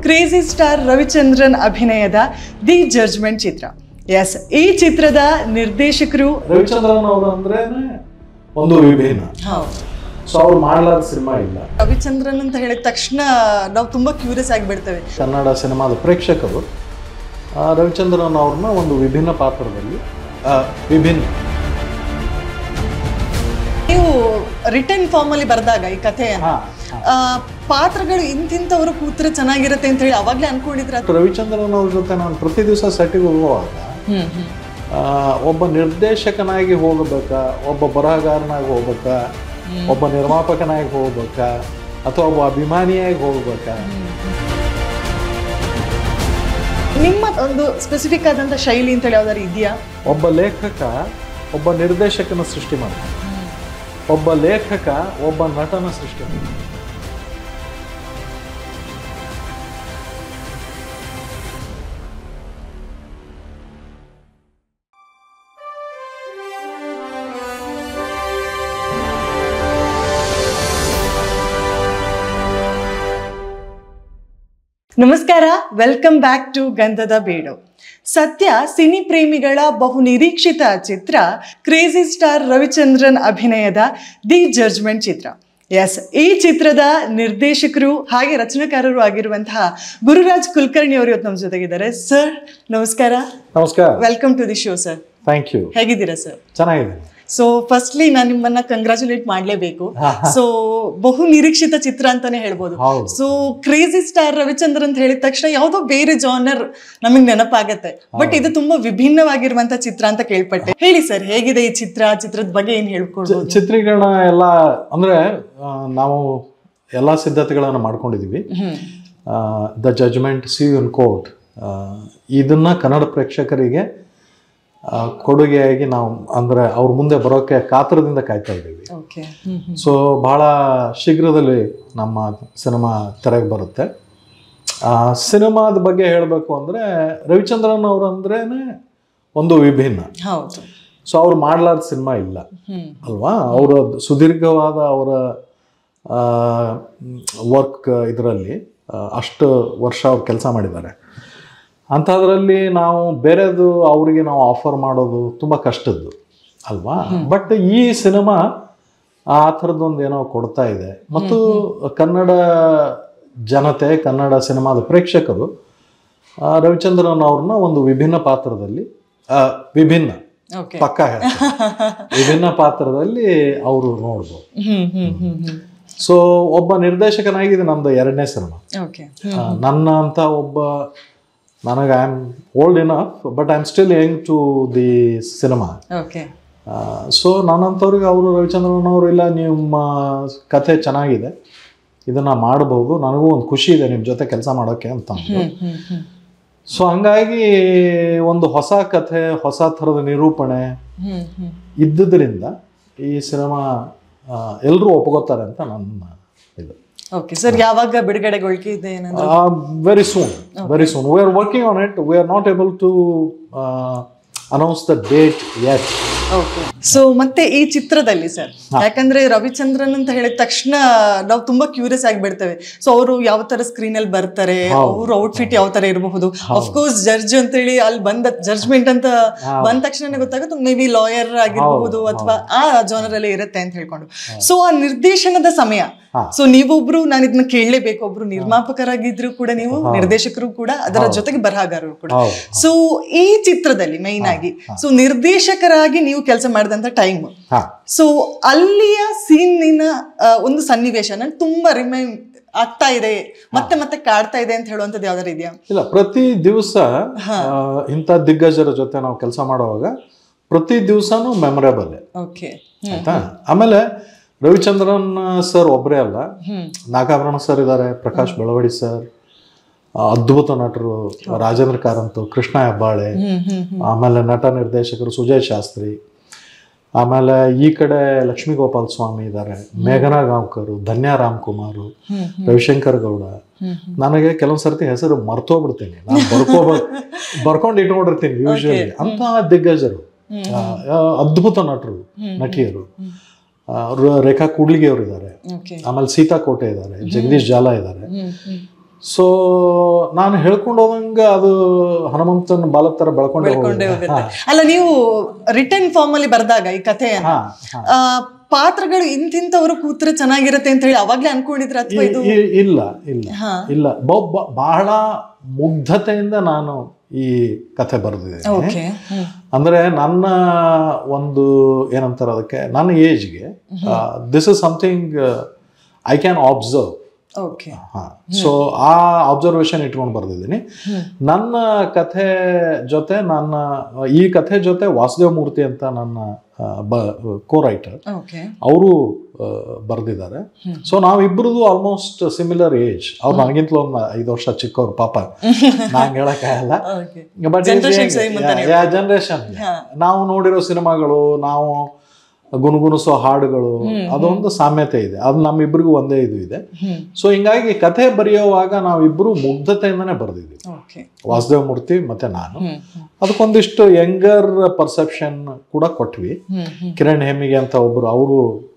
Crazy star Ravichandran ಅಭಿನಯದ the judgment Chitra S ಈ ಚಿತ್ರದ ನಿರ್ದೇಶಕರು ರವಿಚಂದ್ರನ್ ಅವರು ಅಂದ್ರೇನೆ ಒಂದು ವಿಭಿನ್ನ ಸೊ ಅವ್ರು ಮಾಡಲಾದ ಸಿನಿಮಾ ಇಲ್ಲ ರವಿಚಂದ್ರನ್ ಅಂತ ಹೇಳಿದ ತಕ್ಷಣ ನಾವು ತುಂಬಾ ಕ್ಯೂರಿಯಸ್ ಆಗಿಬಿಡ್ತೇವೆ ಕನ್ನಡ ಸಿನಿಮಾದ ಪ್ರೇಕ್ಷಕರು ಆ, ರವಿಚಂದ್ರನ್ ಅವ್ರನ್ನ ಒಂದು ವಿಭಿನ್ನ ಪಾತ್ರದಲ್ಲಿ ಆ, ವಿಭಿನ್ನ ನೀವು ರಿಟರ್ನ್ ಫಾರ್ಮ್ ಅಲ್ಲಿ ಬರೆದಾಗ ಈ ಕಥೆಯನ್ನ ಹಾ, ಆ, ಪಾತ್ರಗಳು ಇಂತಿಂತವರು ಕೂತ್ರೆ ಚೆನ್ನಾಗಿರುತ್ತೆ ಅಂತ ಹೇಳಿ ಅವಾಗ್ಲೇ ಅನ್ಕೊಂಡಿದ್ರ ರವಿಚಂದ್ರನ್ ಅವ್ರ ಜೊತೆ ನಾನು ಪ್ರತಿ ದಿವಸ ಸೆಟ್ಟಿಗೆ ಹೋಗುವಾಗ ಆ, ಒಬ್ಬ ನಿರ್ದೇಶಕನಾಗಿ ಹೋಗಬೇಕಾ ಒಬ್ಬ ಬರಹಗಾರನಾಗಿ ಹೋಗ್ಬೇಕಾ ಒಬ್ಬ ನಿರ್ಮಾಪಕನಾಗಿ ಹೋಗ್ಬೇಕಾ ಅಥವಾ ಒಬ್ಬ ಅಭಿಮಾನಿಯಾಗಿ ಹೋಗ್ಬೇಕಾ ನಿಮ್ಮ ಒಂದು ಸ್ಪೆಸಿಫಿಕ್ ಆದಂತ ಶೈಲಿ ಅಂತ ಹೇಳಿ ಯಾವ್ದಾದ್ರು ಇದೆಯಾ ಒಬ್ಬ ಲೇಖಕ ಒಬ್ಬ ನಿರ್ದೇಶಕನ ಸೃಷ್ಟಿ ಮಾಡ್ತಾನೆ ಒಬ್ಬ ಲೇಖಕ ಒಬ್ಬ ನಟನ ಸೃಷ್ಟಿ ಮಾಡ್ತಾನೆ ನಮಸ್ಕಾರ ವೆಲ್ಕಮ್ ಬ್ಯಾಕ್ ಟು ಗಂಧದ ಬೇಡು ಸದ್ಯ ಸಿನಿ ಪ್ರೇಮಿಗಳ ಬಹು ನಿರೀಕ್ಷಿತ ಚಿತ್ರ ಕ್ರೇಜಿ ಸ್ಟಾರ್ ರವಿಚಂದ್ರನ್ ಅಭಿನಯದ ದಿ ಜಡ್ಜ್ಮೆಂಟ್ ಚಿತ್ರ ಎಸ್ ಈ ಚಿತ್ರದ ನಿರ್ದೇಶಕರು ಹಾಗೆ ರಚನಾಕಾರರು ಆಗಿರುವಂತಹ ಗುರುರಾಜ್ ಕುಲಕರ್ಣಿ ಅವರು ಇವತ್ತು ನಮ್ಮ ಜೊತೆಗಿದ್ದಾರೆ ಸರ್ ನಮಸ್ಕಾರ ನಮಸ್ಕಾರ welcome to the show sir thank you ಹೇಗಿದ್ದೀರಾ ಸರ್ ಚೆನ್ನಾಗಿದೆ ಸೊ ಫಸ್ಟ್ಲಿ ನಾನು ನಿಮ್ಮನ್ನ ಕಂಗ್ರಾಚುಲೇಟ್ ಮಾಡಲೇಬೇಕು ಸೊ ಬಹು ನಿರೀಕ್ಷಿತ ಚಿತ್ರ ಅಂತಾನೆ ಹೇಳ್ಬೋದು ಹೌದು. ಸೊ ಕ್ರೇಜಿ ಸ್ಟಾರ್ ರವಿಚಂದ್ರ ಅಂತ ಹೇಳಿದ ತಕ್ಷಣ ಯಾವುದೋ ಬೇರೆ ಜಾನರ್ ನಮಗೆ ನೆನಪಾಗತ್ತೆ ಬಟ್ ಇದು ತುಂಬಾ ವಿಭಿನ್ನವಾಗಿರುವಂತ ಚಿತ್ರ ಅಂತ ಕೇಳ್ಪಟ್ಟೆ ಹೇಳಿ ಸರ್ ಹೇಗಿದೆ ಈ ಚಿತ್ರ ಚಿತ್ರದ ಬಗ್ಗೆ ಏನ್ ಹೇಳ್ಕೊಡ್ಬೋದು ಚಿತ್ರೀಕರಣ ಎಲ್ಲ ಅಂದ್ರೆ ಆ, ನಾವು ಎಲ್ಲ ಸಿದ್ಧತೆಗಳನ್ನು ಮಾಡ್ಕೊಂಡಿದ್ದೀವಿ the judgement see in court ಇದನ್ನ ಕನ್ನಡ ಪ್ರೇಕ್ಷಕರಿಗೆ ಆ, ಕೊಡುಗೆಯಾಗಿ ನಾವು ಅಂದ್ರೆ ಅವ್ರ ಮುಂದೆ ಬರೋಕೆ ಕಾತರದಿಂದ ಕಾಯ್ತಾ ಇದ್ದೀವಿ ಓಕೆ ಸೊ ಬಹಳ ಶೀಘ್ರದಲ್ಲಿ ನಮ್ಮ ಸಿನಿಮಾ ತೆರೆಗೆ ಬರುತ್ತೆ ಆ ಸಿನಿಮಾದ ಬಗ್ಗೆ ಹೇಳಬೇಕು ಅಂದರೆ ರವಿಚಂದ್ರನ್ ಅವರು ಅಂದ್ರೇನೆ ಒಂದು ವಿಭಿನ್ನ ಹೌದು ಸೊ ಅವ್ರು ಮಾಡಲಾದ ಸಿನಿಮಾ ಇಲ್ಲ ಹ್ಮ್ ಅಲ್ವಾ ಅವರ ಸುದೀರ್ಘವಾದ ಅವರ ವರ್ಕ್ ಇದರಲ್ಲಿ ಅಷ್ಟು ವರ್ಷ ಅವ್ರು ಕೆಲಸ ಮಾಡಿದ್ದಾರೆ ಅಂಥದ್ರಲ್ಲಿ ನಾವು ಬೇರೆದು ಅವರಿಗೆ ನಾವು ಆಫರ್ ಮಾಡೋದು ತುಂಬ ಕಷ್ಟದ್ದು ಅಲ್ವಾ ಬಟ್ ಈ ಸಿನಿಮಾ ಆ ಥರದ್ದೊಂದು ಏನೋ ಕೊಡ್ತಾ ಇದೆ ಮತ್ತು ಕನ್ನಡ ಜನತೆ ಕನ್ನಡ ಸಿನಿಮಾದ ಪ್ರೇಕ್ಷಕರು ಆ, ರವಿಚಂದ್ರನ್ ಅವ್ರನ್ನ ಒಂದು ವಿಭಿನ್ನ ಪಾತ್ರದಲ್ಲಿ ಆ, ವಿಭಿನ್ನ ಓಕೆ ಪಕ್ಕ ಹೇಳ್ತೀನಿ. ವಿಭಿನ್ನ ಪಾತ್ರದಲ್ಲಿ ಅವರು ನೋಡ್ಬೋದು ಹ್ಮ್ ಹ್ಮ್ ಹ್ಮ್ ಹ್ಮ್ ಸೊ ಒಬ್ಬ ನಿರ್ದೇಶಕನಾಗಿ ಇದು ನಮ್ದು ಎರಡನೇ ಸಿನಿಮಾ ಓಕೆ ಆ, ನನ್ನ ಅಂತ ಒಬ್ಬ ನನಗೆ I am old enough but I am still young to the cinema okay so ನನ್ನಂಥವ್ರಿಗೆ ಅವರು ರವಿಚಂದ್ರನ್ ಅವರು ಇಲ್ಲ ನಿಮ್ಮ ಕಥೆ ಚೆನ್ನಾಗಿದೆ ಇದನ್ನ ಮಾಡಬಹುದು ನನಗೂ ಒಂದು ಖುಷಿ ಇದೆ ನಿಮ್ಮ ಜೊತೆ ಕೆಲಸ ಮಾಡೋಕ್ಕೆ ಅಂತ ಅಂದ್ರು. ಹ್ಮ್ ಹ್ಮ್ ಹ್ಮ್ ಸೊ ಹಂಗಾಗಿ ಒಂದು ಹೊಸ ಕಥೆ ಹೊಸ ಥರದ ನಿರೂಪಣೆ ಹ್ಮ್ ಹ್ಮ್ ಇದ್ದುದರಿಂದ ಈ ಸಿನಿಮಾ ಎಲ್ಲರೂ ಒಪ್ಕೋತಾರೆ ಅಂತ ನನ್ನ ಇದು ಓಕೆ ಸರ್ ಯಾವಾಗ ಬಿಡುಗಡೆಗೊಳ್ಕಿದೆ ಏನಂದ್ರೆ very soon very soon we are working on it we are not able to announce the date yet okay so ಮತ್ತೆ ಈ ಚಿತ್ರದಲ್ಲಿ ಸರ್ ಯಾಕಂದ್ರೆ ರವಿಚಂದ್ರನ್ ಅಂತ ಹೇಳಿದ ತಕ್ಷಣ ನಾವು ತುಂಬಾ ಕ್ಯೂರಿಯಸ್ ಆಗಿಬಿಡ್ತೇವೆ ಸೊ ಅವರು ಯಾವ ತರ ಸ್ಕ್ರೀನ್ ಅಲ್ಲಿ ಬರ್ತಾರೆ ಅವ್ರ ಔಟ್ಫಿಟ್ ಯಾವ ತರ ಇರಬಹುದು ಅಫ್ಕೋರ್ಸ್ ಜಡ್ಜ್ ಅಂತೇಳಿ ಅಲ್ಲಿ ಬಂದ ಜಡ್ಜ್ಮೆಂಟ್ ಅಂತ ಬಂದ ತಕ್ಷಣ ಗೊತ್ತಾಗುತ್ತೆ ಮೇ ಬಿ ಲಾಯರ್ ಆಗಿರಬಹುದು ಅಥವಾ ಆ ಜಾನರ್ ಅಲ್ಲಿ ಇರುತ್ತೆ ಅಂತ ಹೇಳ್ಕೊಂಡು ಸೊ ಆ ನಿರ್ದೇಶನದ ಸಮಯ ಸೊ ನೀವೊಬ್ರು ನಾನು ಇದನ್ನ ಕೇಳಲೇಬೇಕು ಒಬ್ರು ನಿರ್ಮಾಪಕರಾಗಿದ್ರು ಕೂಡ ನೀವು ನಿರ್ದೇಶಕರು ಕೂಡ ಅದರ ಜೊತೆಗೆ ಬರಹಗಾರರು ಕೂಡ ಹೌದು ಸೊ ಈ ಚಿತ್ರದಲ್ಲಿ ಮೈನ್ ಆಗಿ ಸೊ ನಿರ್ದೇಶಕರಾಗಿ ನೀವು ಕೆಲಸ ಮಾಡಿದಂತ ಟೈಮ್ ಹಾ ಸೊ ಅಲ್ಲಿಯ ಸೀನಿನ ಒಂದು ಸನ್ನಿವೇಶ ನನ್ ತುಂಬಾ ರಿಮೈನ್ ಆಗ್ತಾ ಇದೆ ಮತ್ತೆ ಮತ್ತೆ ಕಾಡ್ತಾ ಇದೆ ಅಂತ ಹೇಳುವಂಥದ್ದು ಯಾವ್ದಾರು ಇದೆಯಾ ಇಲ್ಲ ಪ್ರತಿ ದಿವಸ ಇಂಥ ದಿಗ್ಗಜರ ಜೊತೆ ನಾವು ಕೆಲಸ ಮಾಡುವಾಗ ಪ್ರತಿ ದಿವಸನೂ ಮೆಮೊರೇಬಲ್ ಓಕೆ ಆಯ್ತಾ ಆಮೇಲೆ ರವಿಚಂದ್ರನ್ ಸರ್ ಒಬ್ಬರೇ ಅಲ್ಲ ಹ್ಮ್ ನಾಗಾಭರಣ ಸರ್ ಇದ್ದಾರೆ ಪ್ರಕಾಶ್ ಬೆಳವಡಿ ಸರ್ ಆ, ಅದ್ಭುತ ನಟರು ರಾಜೇಂದ್ರ ಕಾರಂತು ಕೃಷ್ಣ ಹೆಬ್ಬಾಳೆ ಹ್ಮ್ ಹ್ಮ್ ಹ್ಮ್ ಆಮೇಲೆ ನಟ ನಿರ್ದೇಶಕರು ಸುಜಯ್ ಶಾಸ್ತ್ರಿ ಆಮೇಲೆ ಈ ಕಡೆ ಲಕ್ಷ್ಮೀ ಗೋಪಾಲ್ ಸ್ವಾಮಿ ಇದ್ದಾರೆ ಮೇಘನಾ ಗಾಂವ್ಕರು ಧನ್ಯ ರಾಮ್ಕುಮಾರ್ ಹ್ಮ್ ರವಿಶಂಕರ್ ಗೌಡ ಹ್ಮ್ ನನಗೆ ಕೆಲವೊಂದ್ ಸರ್ತಿ ಹೆಸರು ಮರ್ತೋಗ್ಬಿಡ್ತೀನಿ ನಾನು ಬರ್ಕೋ ಬರ್ಕೊಂಡು ಇಟ್ಕೊಂಡಿರ್ತೀನಿ ಯೂಶಲಿ ಅಂತ ದಿಗ್ಗಜರು ಆ, ಆ, ಅದ್ಭುತ ನಟರು ನಟಿಯರು ಆ, ರ- ರೇಖಾ ಕೂಡ್ಲಿಗೆ ಅವರು ಇದ್ದಾರೆ ಓಕೆ ಆಮೇಲೆ ಸೀತಾ ಕೋಟೆ ಇದ್ದಾರೆ ಜಗದೀಶ್ ಜಾಲ ಇದ್ದಾರೆ ಹ್ಮ್ ಹ್ಮ್ ಸೊ ನಾನು ಹೇಳ್ಕೊಂಡು ಹೋದಂಗೆ ಅದು ಹನುಮಂತನ ಬಾಲದ ಥರ ಬೆಳ್ಕೊಂಡೆ ಬೆಳ್ಕೊಂಡೇ ಹೋಗಿದೆ ಹೋಗುತ್ತೆ ಅಲ್ಲ ನೀವು ರಿಟರ್ನ್ ಫಾರ್ಮ್ ಅಲ್ಲಿ ಬರ್ದಾಗ ಈ ಕಥೆಯನ್ನ ಹಾ, ಹಾ. ಆ, ಪಾತ್ರಗಳು ಇಂತಿಂತವ್ರು ಕೂತ್ರೆ ಚೆನ್ನಾಗಿರುತ್ತೆ ಅಂತ ಹೇಳಿ ಅವಾಗ್ಲೇ ಅನ್ಕೊಂಡಿದ್ರ ಅಥವಾ ಇದು ಇ- ಇಲ್ಲ ಇಲ್ಲ ಹಾ ಇಲ್ಲ ಬ- ಬ- ಬಹಳ ಮುಗ್ಧತೆಯಿಂದ ನಾನು ಈ ಕಥೆ ಬರೆದಿದ್ದೇನೆ ಓಕೆ ಅಂದ್ರೆ ನನ್ನ ಒಂದು ಏನಂತಾರೆ ಅದಕ್ಕೆ ನನ್ನ ಏಜ್ಗೆ this is something I can observe okay so ಆ ಅಬ್ಸರ್ವೇಷನ್ ಇಟ್ಕೊಂಡು ಬರ್ದಿದ್ದೀನಿ ನನ್ನ ಕಥೆ ಜೊತೆ ನನ್ನ ಈ ಕಥೆ ಜೊತೆ ವಾಸುದೇವ ಮೂರ್ತಿ ಅಂತ ನನ್ನ ಆ, ಬ ಕೋ ರೈಟರ್ ಓಕೆ ಅವರು ಬರೆದಿದ್ದಾರೆ ಸೊ ನಾವಿಬ್ಬರದು ಆಲ್ಮೋಸ್ಟ್ ಸಿಮಿಲರ್ ಏಜ್ ಅವ್ರು ನನಗಿಂತಲೂ ಒಂದು ಐದು ವರ್ಷ ಚಿಕ್ಕವ್ರು ಪಾಪ ನಂಗೆ ಹೇಳಕ್ಕಾಗಲ್ಲ ಓಕೆ ಬಟ್ Generation same ಅಂತಾನೆ ಜನರೇಷನ್ ನಾವು ನೋಡಿರೋ ಸಿನಿಮಾಗಳು ನಾವು ಗುನುಗುಣಿಸೋ ಹಾಡುಗಳು ಅದೊಂದು ಸಾಮ್ಯತೆ ಇದೆ ಅದು ನಮ್ಮಿಬ್ಬರಿಗೂ ಒಂದೇ ಇದು ಇದೆ ಹ್ಮ್ ಸೊ ಹಿಂಗಾಗಿ ಕಥೆ ಬರೆಯುವಾಗ ನಾವಿಬ್ಬರು ಮುಗ್ಧತೆಯಿಂದನೇ ಬರೆದಿದ್ವಿ ಓಕೆ ವಾಸುದೇವ ಮೂರ್ತಿ ಮತ್ತೆ ನಾನು ಹ್ಮ್ ಹ್ಮ್ ಅದಕ್ಕೊಂದಿಷ್ಟು ಯಂಗರ್ ಪರ್ಸೆಪ್ಷನ್ ಕೂಡ ಕೊಟ್ವಿ ಹ್ಮ್ ಹ್ಮ್ ಕಿರಣ್ ಹೆಮ್ಮಿಗೆ ಅಂತ ಒಬ್ರು ಅವರು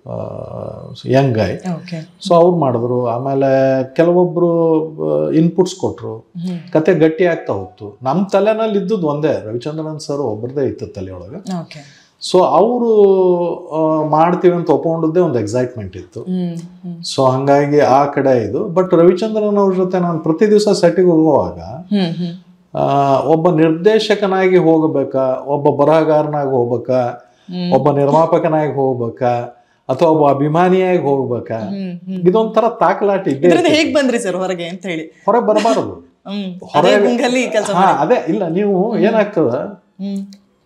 ಯಂಗ್ ಗಾಯ್ ಓಕೆ ಸೊ ಅವ್ರು ಮಾಡಿದ್ರು ಆಮೇಲೆ ಕೆಲವೊಬ್ರು ಇನ್ಪುಟ್ಸ್ ಕೊಟ್ರು ಹ್ಮ್ ಕತೆ ಗಟ್ಟಿ ಆಗ್ತಾ ಹೋಗ್ತು ನಮ್ಮ ತಲೆನಲ್ಲಿ ಇದ್ದದ್ದು ಒಂದೇ ರವಿಚಂದ್ರನ್ ಸರ್ ಒಬ್ಬರದೇ ಇತ್ತು ತಲೆಯೊಳಗೆ ಓಕೆ ಸೊ ಅವರು ಮಾಡ್ತೀವಿ ಅಂತ ಒಪ್ಕೊಂಡಿದ್ದೇ ಒಂದು ಎಕ್ಸೈಟ್ಮೆಂಟ್ ಇತ್ತು ಹ್ಮ್ ಹ್ಮ್ ಸೊ ಹಂಗಾಗಿ ಆ ಕಡೆ ಇದು ಬಟ್ ರವಿಚಂದ್ರನ್ ಅವ್ರ ಜೊತೆ ನಾನು ಪ್ರತಿ ದಿವಸ ಸೆಟ್ಟಿಗೆ ಹೋಗುವಾಗ ಹ್ಮ್ ಹ್ಮ್ ಆ, ಒಬ್ಬ ನಿರ್ದೇಶಕನಾಗಿ ಹೋಗಬೇಕಾ ಒಬ್ಬ ಬರಹಗಾರನಾಗಿ ಹೋಗ್ಬೇಕಾ ಹ್ಮ್. ಒಬ್ಬ ನಿರ್ಮಾಪಕನಾಗಿ ಹೋಗ್ಬೇಕಾ ಅಥವಾ ಒಬ್ಬ ಅಭಿಮಾನಿಯಾಗಿ ಹೋಗ್ಬೇಕಾ ಹ್ಮ್ ಹ್ಮ್ ಇದೊಂಥರ ತಾಕಲಾಟ ಇದ್ದೇ ಇದರಿಂದ ಹೇಗ್ ಬಂದ್ರಿ ಸರ್ ಹೊರಗೆ ಅಂತ ಹೇಳಿ ಹೊರಗೆ ಬರಬಾರದು ಹ್ಮ್ ಅದೇ ಗುಂಗಲ್ಲಿ ಕೆಲಸ ಹಾ ಅದೇ ಇಲ್ಲ ನೀವು ಏನಾಗ್ತದ ಹ್ಮ್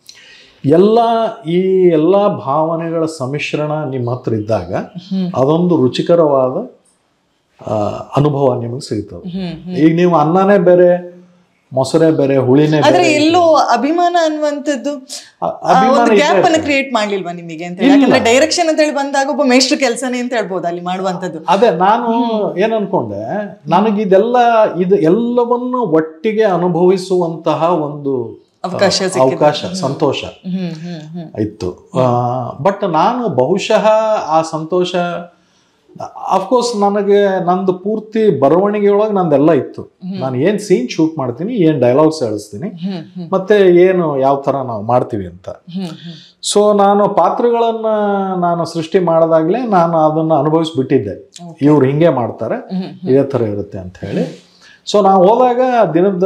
ಎಲ್ಲ ಈ ಎಲ್ಲ ಭಾವನೆಗಳ ಸಮ್ಮಿಶ್ರಣ ನಿಮ್ಮ ಹತ್ರ ಇದ್ದಾಗ ಹ್ಮ್. ಅದೊಂದು ರುಚಿಕರವಾದ ಆ, ಅನುಭವ ನಿಮಗೆ ಸಿಗ್ತದೆ ಹ್ಮ್ ಈಗ ನೀವು ಅನ್ನನೇ ಬೇರೆ ಮೊಸರೇ ಬೇರೆ ಹುಳಿನೇ ಆದ್ರೆ ಬೇರೆ ಎಲ್ಲೋ ಅಭಿಮಾನ ಅನ್ನುವಂಥದ್ದು ಅ- ಆ, ಒಂದು ಗ್ಯಾಪ್ ಅನ್ನ ಕ್ರಿಯೇಟ್ ಮಾಡ್ಲಿಲ್ವಾ ನಿಮಗೆ ಅಂತ ಹೇಳಿ ಯಾಕಂದ್ರೆ ಡೈರೆಕ್ಷನ್ ಅಂತ ಹೇಳಿ ಬಂದಾಗ ಒಬ್ಬ ಮೇಷ್ಟ್ರ ಕೆಲಸನೇ ಅಂತ ಹೇಳ್ಬೋದು ಅಲ್ಲಿ ಮಾಡುವಂತದ್ದು ಅದೇ ನಾನು ಏನ್ ಅನ್ಕೊಂಡೆ ನನಗಿದೆಲ್ಲ ಇದು ಎಲ್ಲವನ್ನು ಒಟ್ಟಿಗೆ ಅನುಭವಿಸುವಂತಹ ಒಂದು ಆ, ಅವಕಾಶ ಅವಕಾಶ ಸಂತೋಷ ಹ್ಮ್ ಹ್ಮ್ ಹ್ಮ್ ಇತ್ತು ಬಟ್ ನಾನು ಬಹುಶಃ ಆ ಸಂತೋಷ ಅಫ್ಕೋರ್ಸ್ ನನಗೆ ನಂದು ಪೂರ್ತಿ ಬರವಣಿಗೆಯೊಳಗೆ ನಂದೆಲ್ಲ ಇತ್ತು ನಾನು ಏನು ಸೀನ್ ಶೂಟ್ ಮಾಡ್ತೀನಿ ಏನು ಡೈಲಾಗ್ಸ್ ಹೇಳಿಸ್ತೀನಿ ಹ್ಮ್ ಹ್ಮ್ ಮತ್ತೆ ಏನು ಯಾವ ಥರ ನಾವು ಮಾಡ್ತೀವಿ ಅಂತ ಹ್ಮ್ ಹ್ಮ್ ಸೊ ನಾನು ಪಾತ್ರಗಳನ್ನು ನಾನು ಸೃಷ್ಟಿ ಮಾಡಿದಾಗಲೇ ನಾನು ಅದನ್ನು ಅನುಭವಿಸ್ಬಿಟ್ಟಿದ್ದೆ ಇವ್ರು ಹಿಂಗೆ ಮಾಡ್ತಾರೆ ಹ್ಮ್ ಇದೇ ಥರ ಇರುತ್ತೆ ಅಂತ ಹೇಳಿ ಸೊ ನಾವು ಹೋದಾಗ ದಿನದ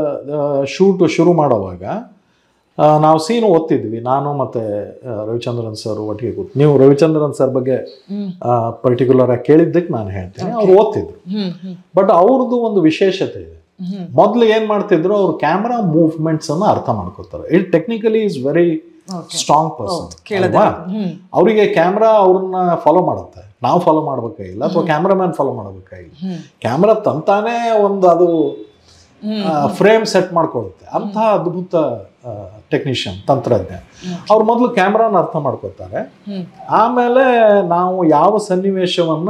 ಶೂಟ್ ಶುರು ಮಾಡೋವಾಗ ಆ, ನಾವು ಸೀನ್ ಓದ್ತಿದ್ವಿ ನಾನು ಮತ್ತೆ ಆ, ರವಿಚಂದ್ರನ್ ಸರ್ ಒಟ್ಟಿಗೆ ಕೂತು ನೀವು ರವಿಚಂದ್ರನ್ ಸರ್ ಬಗ್ಗೆ ಹ್ಮ್ ಪರ್ಟಿಕ್ಯುಲರ್ ಆಗಿ ಕೇಳಿದ್ದಕ್ಕೆ ನಾನು ಹೇಳ್ತೀನಿ ಅವ್ರು ಓದ್ತಿದ್ರು ಹ್ಮ್ ಹ್ಮ್ ಬಟ್ ಅವ್ರದ್ದು ಒಂದು ವಿಶೇಷತೆ ಇದೆ ಹ್ಮ್ ಮೊದಲು ಏನು ಮಾಡ್ತಿದ್ರು ಅವ್ರು ಕ್ಯಾಮ್ರಾ ಮೂವ್ಮೆಂಟ್ಸ್ ಅನ್ನು ಅರ್ಥ ಮಾಡ್ಕೋತಾರೆ it technically is very Okay. Strong person ಕೇಳಿದೆ ಹ್ಮ್ ಅವರಿಗೆ ಕ್ಯಾಮ್ರಾ ಅವ್ರನ್ನ ಫಾಲೋ ಮಾಡುತ್ತೆ ನಾವು ಫಾಲೋ ಮಾಡ್ಬೇಕಾಗಿಲ್ಲ ಅಥವಾ ಕ್ಯಾಮ್ರಾಮ್ಯಾನ್ ಫಾಲೋ ಮಾಡಬೇಕಾಗಿಲ್ಲ ಹ್ಮ್ ಕ್ಯಾಮ್ರಾ ತಂತಾನೇ ಒಂದು ಅದು ಹ್ಮ್. ಫ್ರೇಮ್ ಸೆಟ್ ಮಾಡ್ಕೊಳ್ಳುತ್ತೆ ಅಂತಹ ಅದ್ಭುತ ಟೆಕ್ನಿಷಿಯನ್ ತಂತ್ರಜ್ಞ ಅವ್ರು ಮೊದಲು ಕ್ಯಾಮ್ರಾನ ಅರ್ಥ ಮಾಡ್ಕೋತಾರೆ ಹ್ಮ್ ಆಮೇಲೆ ನಾವು ಯಾವ ಸನ್ನಿವೇಶವನ್ನ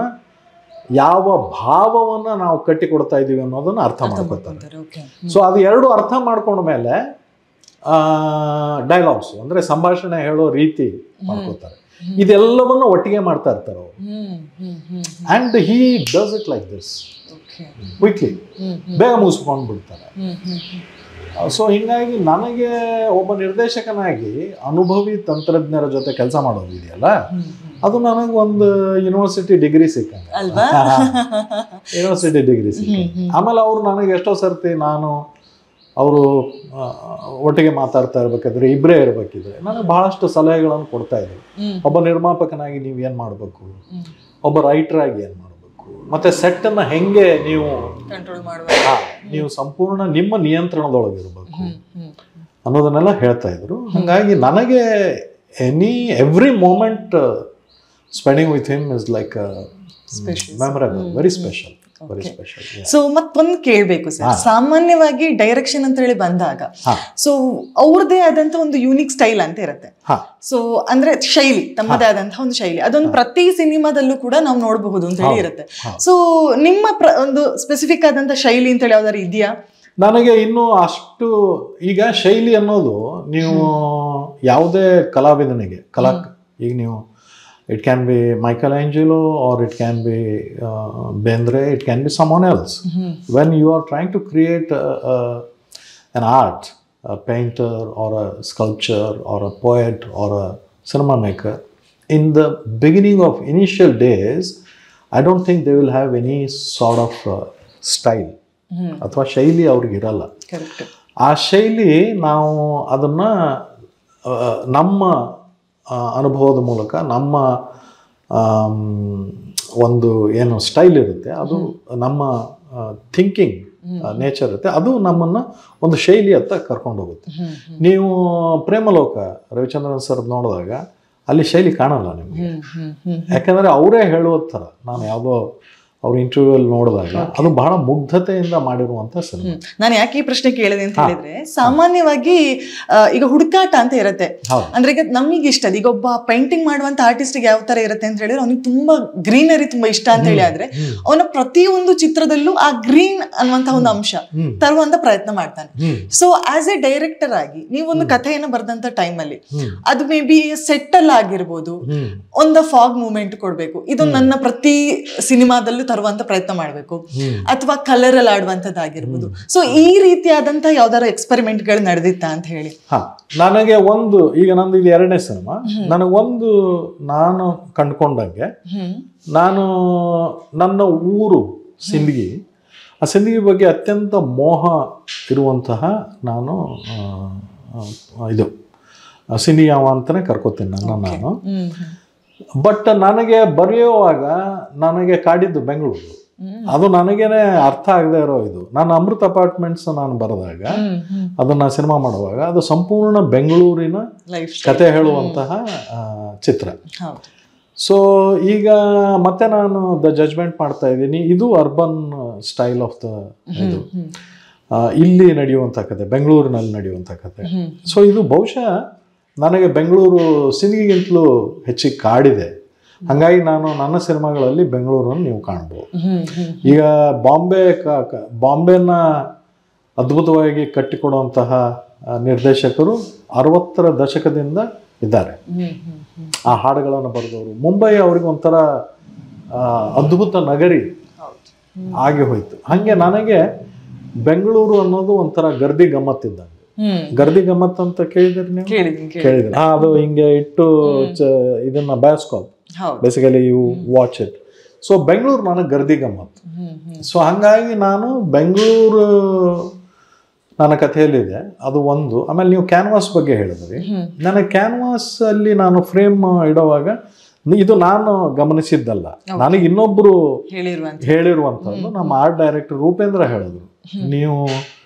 ಯಾವ ಭಾವವನ್ನ ನಾವು ಕಟ್ಟಿ ಕೊಡ್ತಾ ಇದೀವಿ ಅನ್ನೋದನ್ನ ಅರ್ಥ ಮಾಡ್ಕೋತಾರೆ ಓಕೆ ಸೊ ಅದು ಎರಡು ಅರ್ಥ ಮಾಡ್ಕೊಂಡ ಮೇಲೆ ಡೈಲಾಗ್ಸ್ ಅಂದ್ರೆ ಸಂಭಾಷಣೆ ಹೇಳೋ ರೀತಿ ಮಾಡ್ಕೋತಾರೆ ಇದೆಲ್ಲವನ್ನು ಒಟ್ಟಿಗೆ ಮಾಡ್ತಾ ಇರ್ತಾರೆ ಅವರು hmm hmm hmm and he does it like this okay quickly hmm ಬೇಗ ಮುಗಿಸ್ಕೊಂಡು ಬಿಡ್ತಾರೆ ಹ್ಮ್ ಹ್ಮ್ ಹ್ಮ್ ಸೊ ಹಿಂಗಾಗಿ ನನಗೆ ಒಬ್ಬ ನಿರ್ದೇಶಕನಾಗಿ ಅನುಭವಿ ತಂತ್ರಜ್ಞರ ಜೊತೆ ಕೆಲಸ ಮಾಡೋದು ಇದೆಯಲ್ಲ ಹ್ಮ್ ಅದು ನನಗೆ ಒಂದು ಯೂನಿವರ್ಸಿಟಿ ಡಿಗ್ರಿ ಸಿಕ್ಕಂಗೆ ಅಲ್ವಾ ಯೂನಿವರ್ಸಿಟಿ ಡಿಗ್ರಿ ಸಿಕ್ಕಂಗೆ ಆಮೇಲೆ ಅವ್ರು ನನಗೆ ಎಷ್ಟೋ ಸರ್ತಿ ನಾನು ಅವರು ಒಟ್ಟಿಗೆ ಮಾತಾಡ್ತಾ ಇರ್ಬೇಕಾದ್ರೆ ಇಬ್ಬರೇ ಇರಬೇಕಿದ್ರೆ ನನಗೆ ಬಹಳಷ್ಟು ಸಲಹೆಗಳನ್ನು ಕೊಡ್ತಾ ಇದ್ರು ಹ್ಮ್ ಒಬ್ಬ ನಿರ್ಮಾಪಕನಾಗಿ ನೀವು ಏನು ಮಾಡಬೇಕು ಹ್ಮ್ ಒಬ್ಬ ರೈಟರ್ ಆಗಿ ಏನು ಮಾಡಬೇಕು ಮತ್ತೆ ಸೆಟ್ಟನ್ನು ಹೆಂಗೆ ನೀವು ಕಂಟ್ರೋಲ್ ಮಾಡುವ ಆ, ನೀವು ಸಂಪೂರ್ಣ ನಿಮ್ಮ ನಿಯಂತ್ರಣದೊಳಗಿರಬೇಕು ಹ್ಮ್ ಹ್ಮ್ ಅನ್ನೋದನ್ನೆಲ್ಲ ಹೇಳ್ತಾ ಇದ್ರು ಹಾಗಾಗಿ ನನಗೆ any every moment spending with him is like Special. Memorable very special very special so ಮತ್ತೊಂದು ಕೇಳ್ಬೇಕು ಸರ್ ಸಾಮಾನ್ಯವಾಗಿ ಡೈರೆಕ್ಷನ್ ಅಂತ ಹೇಳಿ ಬಂದಾಗ ಹಾ. ಸೊ ಅವ್ರದೇ ಆದಂತ ಒಂದು ಯೂನಿಕ್ ಸ್ಟೈಲ್ ಅಂತ ಇರುತ್ತೆ ಹಾ ಸೊ ಅಂದ್ರೆ ಶೈಲಿ ತಮ್ಮದೇ ಆದಂತಹ ಒಂದು ಶೈಲಿ ಅದೊಂದು ಪ್ರತಿ ಸಿನಿಮಾದಲ್ಲೂ ಕೂಡ ನಾವು ನೋಡಬಹುದು ಅಂತ ಹೇಳಿ ಇರುತ್ತೆ ಸೊ ನಿಮ್ಮ ಪ್ರ- ಒಂದು ಸ್ಪೆಸಿಫಿಕ್ ಆದಂತ ಶೈಲಿ ಅಂತ ಹೇಳಿ ಯಾವ್ದಾದ್ರು ಇದೆಯಾ ನನಗೆ ಇನ್ನೂ ಅಷ್ಟು ಈಗ ಶೈಲಿ ಅನ್ನೋದು ನೀವು ಯಾವುದೇ ಕಲಾವಿದನಿಗೆ ಕಲಾ ಈಗ ನೀವು It can be Michelangelo or it can be uh, Bendre, it can be someone else. When you are trying to create a, a, an art, a painter or a sculpture or a poet or a cinema maker, in the beginning of initial days, I don't think they will have any sort of uh, style ಅಥವಾ ಶೈಲಿ ಅವ್ರಿಗೆ ಇರಲ್ಲ correct ಆ ಶೈಲಿ ನಾವು ಅದನ್ನು ನಮ್ಮ ಆ, ಅನುಭವದ ಮೂಲಕ ನಮ್ಮ ಆಮ್, ಒಂದು ಏನು ಸ್ಟೈಲ್ ಇರುತ್ತೆ ಅದು ನಮ್ಮ ಥಿಂಕಿಂಗ್ ನೇಚರ್ ಇರುತ್ತೆ ಅದು ನಮ್ಮನ್ನು ಒಂದು ಶೈಲಿ ಹತ್ತ ಕರ್ಕೊಂಡು ಹೋಗುತ್ತೆ ನೀವು ಪ್ರೇಮಲೋಕ ರವಿಚಂದ್ರನ್ ಸರ್ ನೋಡಿದಾಗ ಅಲ್ಲಿ ಶೈಲಿ ಕಾಣಲ್ಲ ನಿಮಗೆ ಹ್ಮ್ ಹ್ಮ್ ಹ್ಮ್ ಯಾಕಂದರೆ ಅವರೇ ಹೇಳುವ ಥರ ನಾನು ಯಾವುದೋ ಅವ್ರ ಇಂಟರ್ವ್ಯೂಲ್ಲಿ ನೋಡಿದಾಗ ಅದು ಬಹಳ ಮುಗ್ಧತೆಯಿಂದ ಮಾಡಿರುವಂಥ ಸಿನಿಮಾ ಹ್ಮ್. ನಾನು ಯಾಕೆ ಈ ಪ್ರಶ್ನೆ ಕೇಳಿದೆ ಅಂತ ಹೇಳಿದ್ರೆ ಸಾಮಾನ್ಯವಾಗಿ ಆ, ಈಗ ಹುಡುಕಾಟ ಅಂತ ಇರುತ್ತೆ ಹೌದು. ಅಂದ್ರೆ ಈಗ ನಮಗೆ ಇಷ್ಟ ಅದು. ಈಗ ಒಬ್ಬ ಪೇಂಟಿಂಗ್ ಮಾಡುವಂತ ಆರ್ಟಿಸ್ಟ್ ಯಾವ ತರ ಇರುತ್ತೆ ಅಂತ ಹೇಳಿದ್ರೆ ಅವ್ನಿಗೆ ತುಂಬಾ ಗ್ರೀನರಿ ತುಂಬಾ ಇಷ್ಟ ಅಂತ ಹೇಳಿ ಆದ್ರೆ ಅವನ ಪ್ರತಿಯೊಂದು ಚಿತ್ರದಲ್ಲೂ ಆ ಗ್ರೀನ್ ಅನ್ನುವಂತ ಒಂದು ಅಂಶ ತರುವಂತ ಪ್ರಯತ್ನ ಮಾಡ್ತಾನೆ hmm. So as a director ಆಗಿ ನೀವು ಒಂದು ಕಥೆಯನ್ನು ಬರೆದಂತ ಟೈಮಲ್ಲಿ ಹ್ಮ್. ಅದು ಮೇ ಬಿ ಸೆಟ್ ಅಲ್ಲಿ ಆಗಿರ್ಬೋದು ಹ್ಮ್. ಒಂದು ಫಾಗ್ ಮೂಮೆಂಟ್ ಕೊಡ್ಬೇಕು ಇದು ನನ್ನ ಪ್ರತಿ ಸಿನಿಮಾದಲ್ಲೂ ತರುವಂತ ಪ್ರಯತ್ನ ಮಾಡ್ಬೇಕು ಹ್ಮ್. ಅಥವಾ ಕಲರ್ ಅಲ್ಲಿ ಆಡುವಂತದ್ದಾಗಿರ್ಬೋದು ಸೊ ಈ ರೀತಿಯಾದಂತ ಯಾವ್ದಾದ್ರು ಎಕ್ಸ್ಪೆರಿಮೆಂಟ್ ಗಳು ನಡೆದಿತ್ತಾ ಅಂತ ಹೇಳಿ ಹಾ ನನಗೆ ಒಂದು ಈಗ ನಂದು ಇದು ಎರಡನೇ ಸಿನಿಮಾ ನನಗೊಂದು ನಾನು ಕಂಡ್ಕೊಂಡಂಗೆ ಹ್ಮ್ ನಾನು ನನ್ನ ಊರು ಸಿಂದಗಿ ಆ ಸಿಂದಗಿ ಬಗ್ಗೆ ಅತ್ಯಂತ ಮೋಹ ಇರುವಂತಹ ನಾನು ಆ, ಆ, ಇದು ಸಿಂಧಿಯಾವ ಅಂತಲೇ ಕರ್ಕೋತೀನಿ ನನ್ನ ನಾನು ಹ್ಮ್ ಬಟ್ ನನಗೆ ಬರೆಯುವಾಗ ನನಗೆ ಕಾಡಿದ್ದು ಬೆಂಗಳೂರು ಅದು ನನಗೇನೆ ಅರ್ಥ ಆಗದೆ ಇರೋ ಇದು ನಾನು ಅಮೃತ ಅಪಾರ್ಟ್ಮೆಂಟ್ಸ್ ನಾನು ಬರೆದಾಗ ಹ್ಮ್ ಹ್ಮ್ ಅದನ್ನ ಸಿನಿಮಾ ಮಾಡುವಾಗ ಅದು ಸಂಪೂರ್ಣ ಬೆಂಗಳೂರಿನ ಲೈಫ್ ಕತೆ ಹೇಳುವಂತಹ ಆ, ಚಿತ್ರ ಹೌದು ಸೊ ಈಗ ಮತ್ತೆ ನಾನು ದ ಜಜ್ಮೆಂಟ್ ಮಾಡ್ತಾ ಇದ್ದೀನಿ ಇದು ಅರ್ಬನ್ ಸ್ಟೈಲ್ ಆಫ್ ದ ಇದು ಆ, ಇಲ್ಲಿ ನಡೆಯುವಂಥ ಕತೆ ಬೆಂಗಳೂರಿನಲ್ಲಿ ನಡೆಯುವಂಥ ಕತೆ ಹ್ಮ್. ಸೊ ಇದು ಬಹುಶಃ ನನಗೆ ಬೆಂಗಳೂರು ಸಿನಿಗಿಂತಲೂ ಹೆಚ್ಚಿಗೆ ಕಾಡಿದೆ ಹಾಗಾಗಿ ನಾನು ನನ್ನ ಸಿನಿಮಾಗಳಲ್ಲಿ ಬೆಂಗಳೂರನ್ನು ನೀವು ಕಾಣ್ಬೋದು ಹ್ಮ್ ಹ್ಮ್ ಈಗ ಬಾಂಬೆ ಕ- ಕ- ಬಾಂಬೆನ ಅದ್ಭುತವಾಗಿ ಕಟ್ಟಿಕೊಡುವಂತಹ ಆ, ನಿರ್ದೇಶಕರು ಅರವತ್ತರ ದಶಕದಿಂದ ಇದ್ದಾರೆ ಹ್ಮ್ ಹ್ಮ್ ಹ್ಮ್ ಆ ಹಾಡುಗಳನ್ನು ಬರೆದವರು ಮುಂಬೈ ಅವ್ರಿಗೆ ಒಂಥರ ಆ, ಅದ್ಭುತ ನಗರಿ ಹೌದು ಆಗಿ ಹೋಯ್ತು ಹಾಗೆ ನನಗೆ ಬೆಂಗಳೂರು ಅನ್ನೋದು ಒಂಥರ ಗರ್ದಿ ಗಮ್ಮತ್ತಿದ್ದಂಗೆ ಹ್ಮ್ ಗರ್ದಿ ಗಮ್ಮತ್ ಅಂತ ಕೇಳಿದ್ರಿ ನೀವು ಕೇಳಿದೀನಿ ಕೇಳಿ ಕೇಳಿದ್ರಿ ಹಾ ಅದು ಹಿಂಗೆ ಇಟ್ಟು ಚ- ಇದನ್ನ ಬಯೋಸ್ಕೋಪ್ ಹೌದು basically you watch it so Bengaluru ನನಗೆ ಗರ್ದಿ ಗಮ್ಮತ್ ಹ್ಮ್ ಹ್ಮ್ ಸೊ ಹಾಗಾಗಿ ನಾನು ಬೆಂಗಳೂರು ನನ್ನ ಕಥೆಯಲ್ಲಿದೆ ಅದು ಒಂದು ಆಮೇಲೆ ನೀವು ಕ್ಯಾನ್ವಾಸ್ ಬಗ್ಗೆ ಹೇಳಿದ್ರಿ ಹ್ಮ್. ನನಗೆ ಕ್ಯಾನ್ವಾಸ್ ಅಲ್ಲಿ ನಾನು ಫ್ರೇಮ್ ಇಡುವಾಗ ಇದು ನಾನು ಗಮನಿಸಿದ್ದಲ್ಲ ನನಗೆ ಇನ್ನೊಬ್ಬರು ಹೇಳಿರುವಂತ ಹೇಳಿರುವಂಥದ್ದು ನಮ್ಮ ಆರ್ಟ್ ಡೈರೆಕ್ಟರ್ ರೂಪೇಂದ್ರ ಹೇಳಿದ್ರು ನೀವು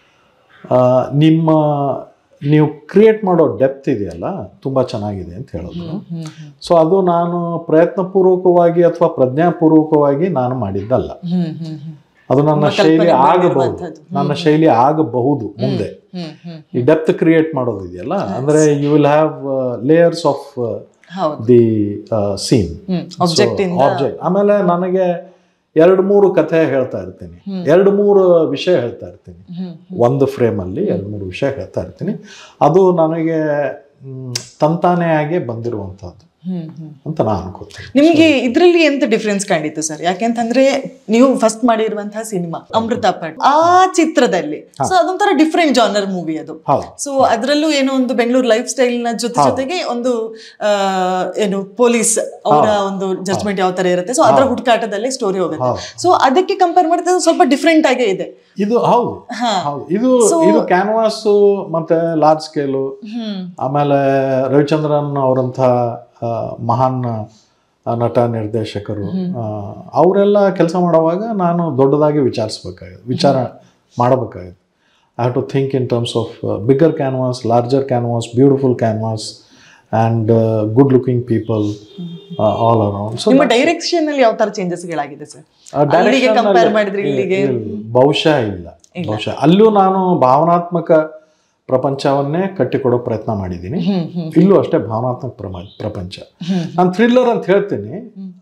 ಆ, ನಿಮ್ಮ ನೀವು ಕ್ರಿಯೇಟ್ ಮಾಡೋ ಡೆಪ್ತ್ ಇದೆಯಲ್ಲ ತುಂಬ ಚೆನ್ನಾಗಿದೆ ಅಂತ ಹೇಳಿದ್ರು ಹ್ಮ್ ಹ್ಮ್ ಸೊ ಅದು ನಾನು ಪ್ರಯತ್ನಪೂರ್ವಕವಾಗಿ ಅಥವಾ ಪ್ರಜ್ಞಾಪೂರ್ವಕವಾಗಿ ನಾನು ಮಾಡಿದ್ದಲ್ಲ ಹ್ಮ್ ಹ್ಮ್ ಹ್ಮ್ ಅದು ನನ್ನ ನಿಮ್ಮ ಶೈಲಿ ಕಲ್ಪನೆ ಆಗಬಹುದು ಬಂದಿರುವಂಥದ್ದು. ನನ್ನ ಶೈಲಿ ಆಗಬಹುದು ಮುಂದೆ ಹ್ಮ್ ಹ್ಮ್ ಈ ಡೆಪ್ತ್ ಕ್ರಿಯೇಟ್ ಮಾಡೋದು ಇದೆಯಲ್ಲ ಅಂದ್ರೆ you will have layers of ಹೌದು ದಿ ಸೀನ್ ಹ್ಮ್ ಆಬ್ಜೆಕ್ಟ್ ಇಂದ ಆಬ್ಜೆಕ್ಟ್ ಆಮೇಲೆ ನನಗೆ ಎರಡು ಮೂರು ಕಥೆ ಹೇಳ್ತಾ ಇರ್ತೀನಿ ಎರಡು ಮೂರು ವಿಷಯ ಹೇಳ್ತಾ ಇರ್ತೀನಿ ಹ್ಮ್ ಒಂದು ಫ್ರೇಮಲ್ಲಿ ಎರಡು ಮೂರು ವಿಷಯ ಹೇಳ್ತಾ ಇರ್ತೀನಿ ಅದು ನನಗೆ ಮ್, ತಂತಾನೆಯಾಗಿ ಬಂದಿರುವಂಥದ್ದು ಹ್ಮ್ ಹ್ಮ್ ಅಂತ ನಾನು ಅನ್ಕೋತೀನಿ ನಿಮಗೆ ಇದ್ರಲ್ಲಿ ಎಂತ ಡಿಫ್ರೆನ್ಸ್ ಕಂಡಿತ್ತು ಸರ್ ಯಾಕೆಂತಂದ್ರೆ ನೀವು ಫಸ್ಟ್ ಮಾಡಿರುವಂತಹ ಸಿನಿಮಾ ಅಮೃತ ಪಟ್ ಆ ಚಿತ್ರದಲ್ಲಿ ಸೊ ಅದೊಂಥರ ಡಿಫ್ರೆಂಟ್ ಜಾನರ್ ಮೂವಿ ಅದು ಹೌದು ಸೊ ಅದರಲ್ಲೂ ಏನೋ ಒಂದು ಬೆಂಗಳೂರು ಲೈಫ್ ಸ್ಟೈಲ್ ನ ಜೊತೆ ಜೊತೆಗೆ ಒಂದು ಆ, ಏನು ಪೊಲೀಸ್ ಅವರ ಒಂದು ಜಡ್ಜ್ಮೆಂಟ್ ಯಾವ ತರ ಇರುತ್ತೆ ಸೊ ಅದರ ಹುಡುಕಾಟದಲ್ಲಿ ಸ್ಟೋರಿ ಹೋಗುತ್ತೆ ಹೌದು. ಸೊ ಅದಕ್ಕೆ ಕಂಪೇರ್ ಮಾಡಿದ್ರೆ ಅದು ಸ್ವಲ್ಪ ಡಿಫ್ರೆಂಟ್ ಆಗೇ ಇದೆ ಇದು ಹೌದು ಹಾ. ಹೌದು ಇದು ಇದು ಕ್ಯಾನ್ವಾಸ್ ಮತ್ತೆ ಲಾರ್ಜ್ ಸ್ಕೇಲು ಹ್ಮ್ ಆಮೇಲೆ ರವಿಚಂದ್ರನ್ ಅವರಂಥ ಆ, ಮಹಾನ್ ಆ, ನಟ ನಿರ್ದೇಶಕರು ಆ, ಅವರೆಲ್ಲ ಕೆಲಸ ಮಾಡುವಾಗ ನಾನು ದೊಡ್ಡದಾಗಿ ವಿಚಾರಿಸ್ಬೇಕಾಗಿದೆ ವಿಚಾರ ಮಾಡಬೇಕಾಗಿದೆ I have to think in terms of bigger canvas larger canvas beautiful canvas and good looking people all around so ನಿಮ್ಮ ಡೈರೆಕ್ಷನ್ ಅಲ್ಲಿ ಯಾವ ತರ ಚೇಂಜಸ್ ಗಳಾಗಿದೆ ಸರ್ ಅಲ್ಲಿಗೆ ಕಂಪೇರ್ ಮಾಡಿದ್ರೆ ಇಲ್ಲಿಗೆ ಬಹುಶಃ ಇಲ್ಲ ಬಹುಶಃ ಅಲ್ಲೂ ನಾನು ಭಾವನಾತ್ಮಕ ಪ್ರಪಂಚವನ್ನೇ ಕಟ್ಟಿಕೊಡೋ ಪ್ರಯತ್ನ ಮಾಡಿದ್ದೀನಿ ಹ್ಮ್ ಹ್ಮ್ ಇಲ್ಲೂ ಅಷ್ಟೇ ಭಾವನಾತ್ಮಕ ಪ್ರಮ ಪ್ರಪಂಚ ನಾನು ಥ್ರಿಲ್ಲರ್ ಅಂತ ಹೇಳ್ತೀನಿ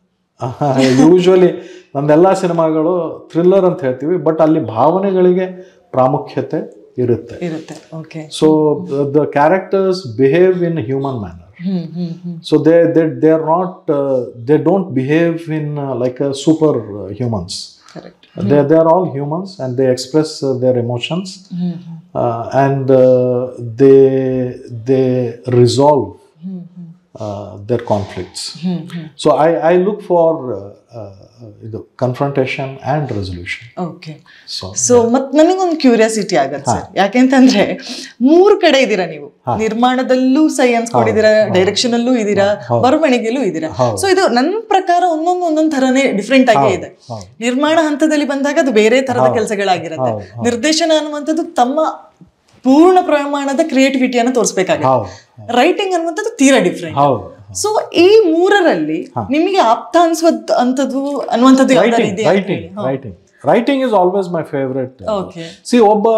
ಯೂಶ್ವಲಿ ನಂದೆಲ್ಲ ಸಿನಿಮಾಗಳು ಥ್ರಿಲ್ಲರ್ ಅಂತ ಹೇಳ್ತೀವಿ ಬಟ್ ಅಲ್ಲಿ ಭಾವನೆಗಳಿಗೆ ಪ್ರಾಮುಖ್ಯತೆ ಇರುತ್ತೆ ಇರುತ್ತೆ okay so the characters behave in human manner hmm hmm hmm so they they they are not they don't behave in like a super humans correct they, they are all humans and they express uh, their emotions hmm uh, and uh, they they resolve hmm hmm uh, their conflicts hmm hmm so i i look for uh, uh, ಇದು confrontation and resolution okay so so ಮತ್ ನನಗೊಂದು curiosity ಆಗತ್ತೆ sir ಯಾಕೆಂತಂದ್ರೆ ಮೂರ್ ಕಡೆ ಇದ್ದೀರಾ ನೀವು ನಿರ್ಮಾಣದಲ್ಲೂ ಸೈ ಅನ್ಸ್ಕೊಂಡಿದ್ದೀರಾ ಡೈರೆಕ್ಷನ್ ಅಲ್ಲೂ ಇದ್ದೀರಾ ಬರವಣಿಗೆಲೂ ಇದ್ದೀರಾ ಹೌದು. ಸೊ ಇದು ನನ್ನ ಪ್ರಕಾರ ಒಂದೊಂದು ಒಂದೊಂದ್ ತರನೇ ಡಿಫ್ರೆಂಟ್ ಆಗೇ ಇದೆ ಹೌದು. ನಿರ್ಮಾಣ ಹಂತದಲ್ಲಿ ಬಂದಾಗ ಅದು ಬೇರೆ ತರದ ಕೆಲಸಗಳಾಗಿರುತ್ತೆ ಹೌದು, ನಿರ್ದೇಶನ ಅನ್ನುವಂಥದ್ದು ತಮ್ಮ ಪೂರ್ಣ ಪ್ರಮಾಣದ ಕ್ರಿಯೇಟಿವಿಟಿಯನ್ನು ತೋರಿಸ್ಬೇಕಾಗುತ್ತೆ ಹೌದು ರೈಟಿಂಗ್ ಅನ್ನುವಂಥದ್ದು ತೀರಾ ಡಿಫ್ರೆಂಟ್ ಹೌದು ಸೊ ಈ ಮೂರರಲ್ಲಿ ನಿಮಗೆ ಆಪ್ತ ಅನ್ಸೋದ್ ಅಂತದ್ದು ಅನ್ನುವಂಥದ್ದು ಯಾವ್ದಾರು writing ಇದೆಯಾ ಅಂತ writing ಹೇಳಿ. writing writing is always my favorite okay ಸಿ ಒಬ್ಬ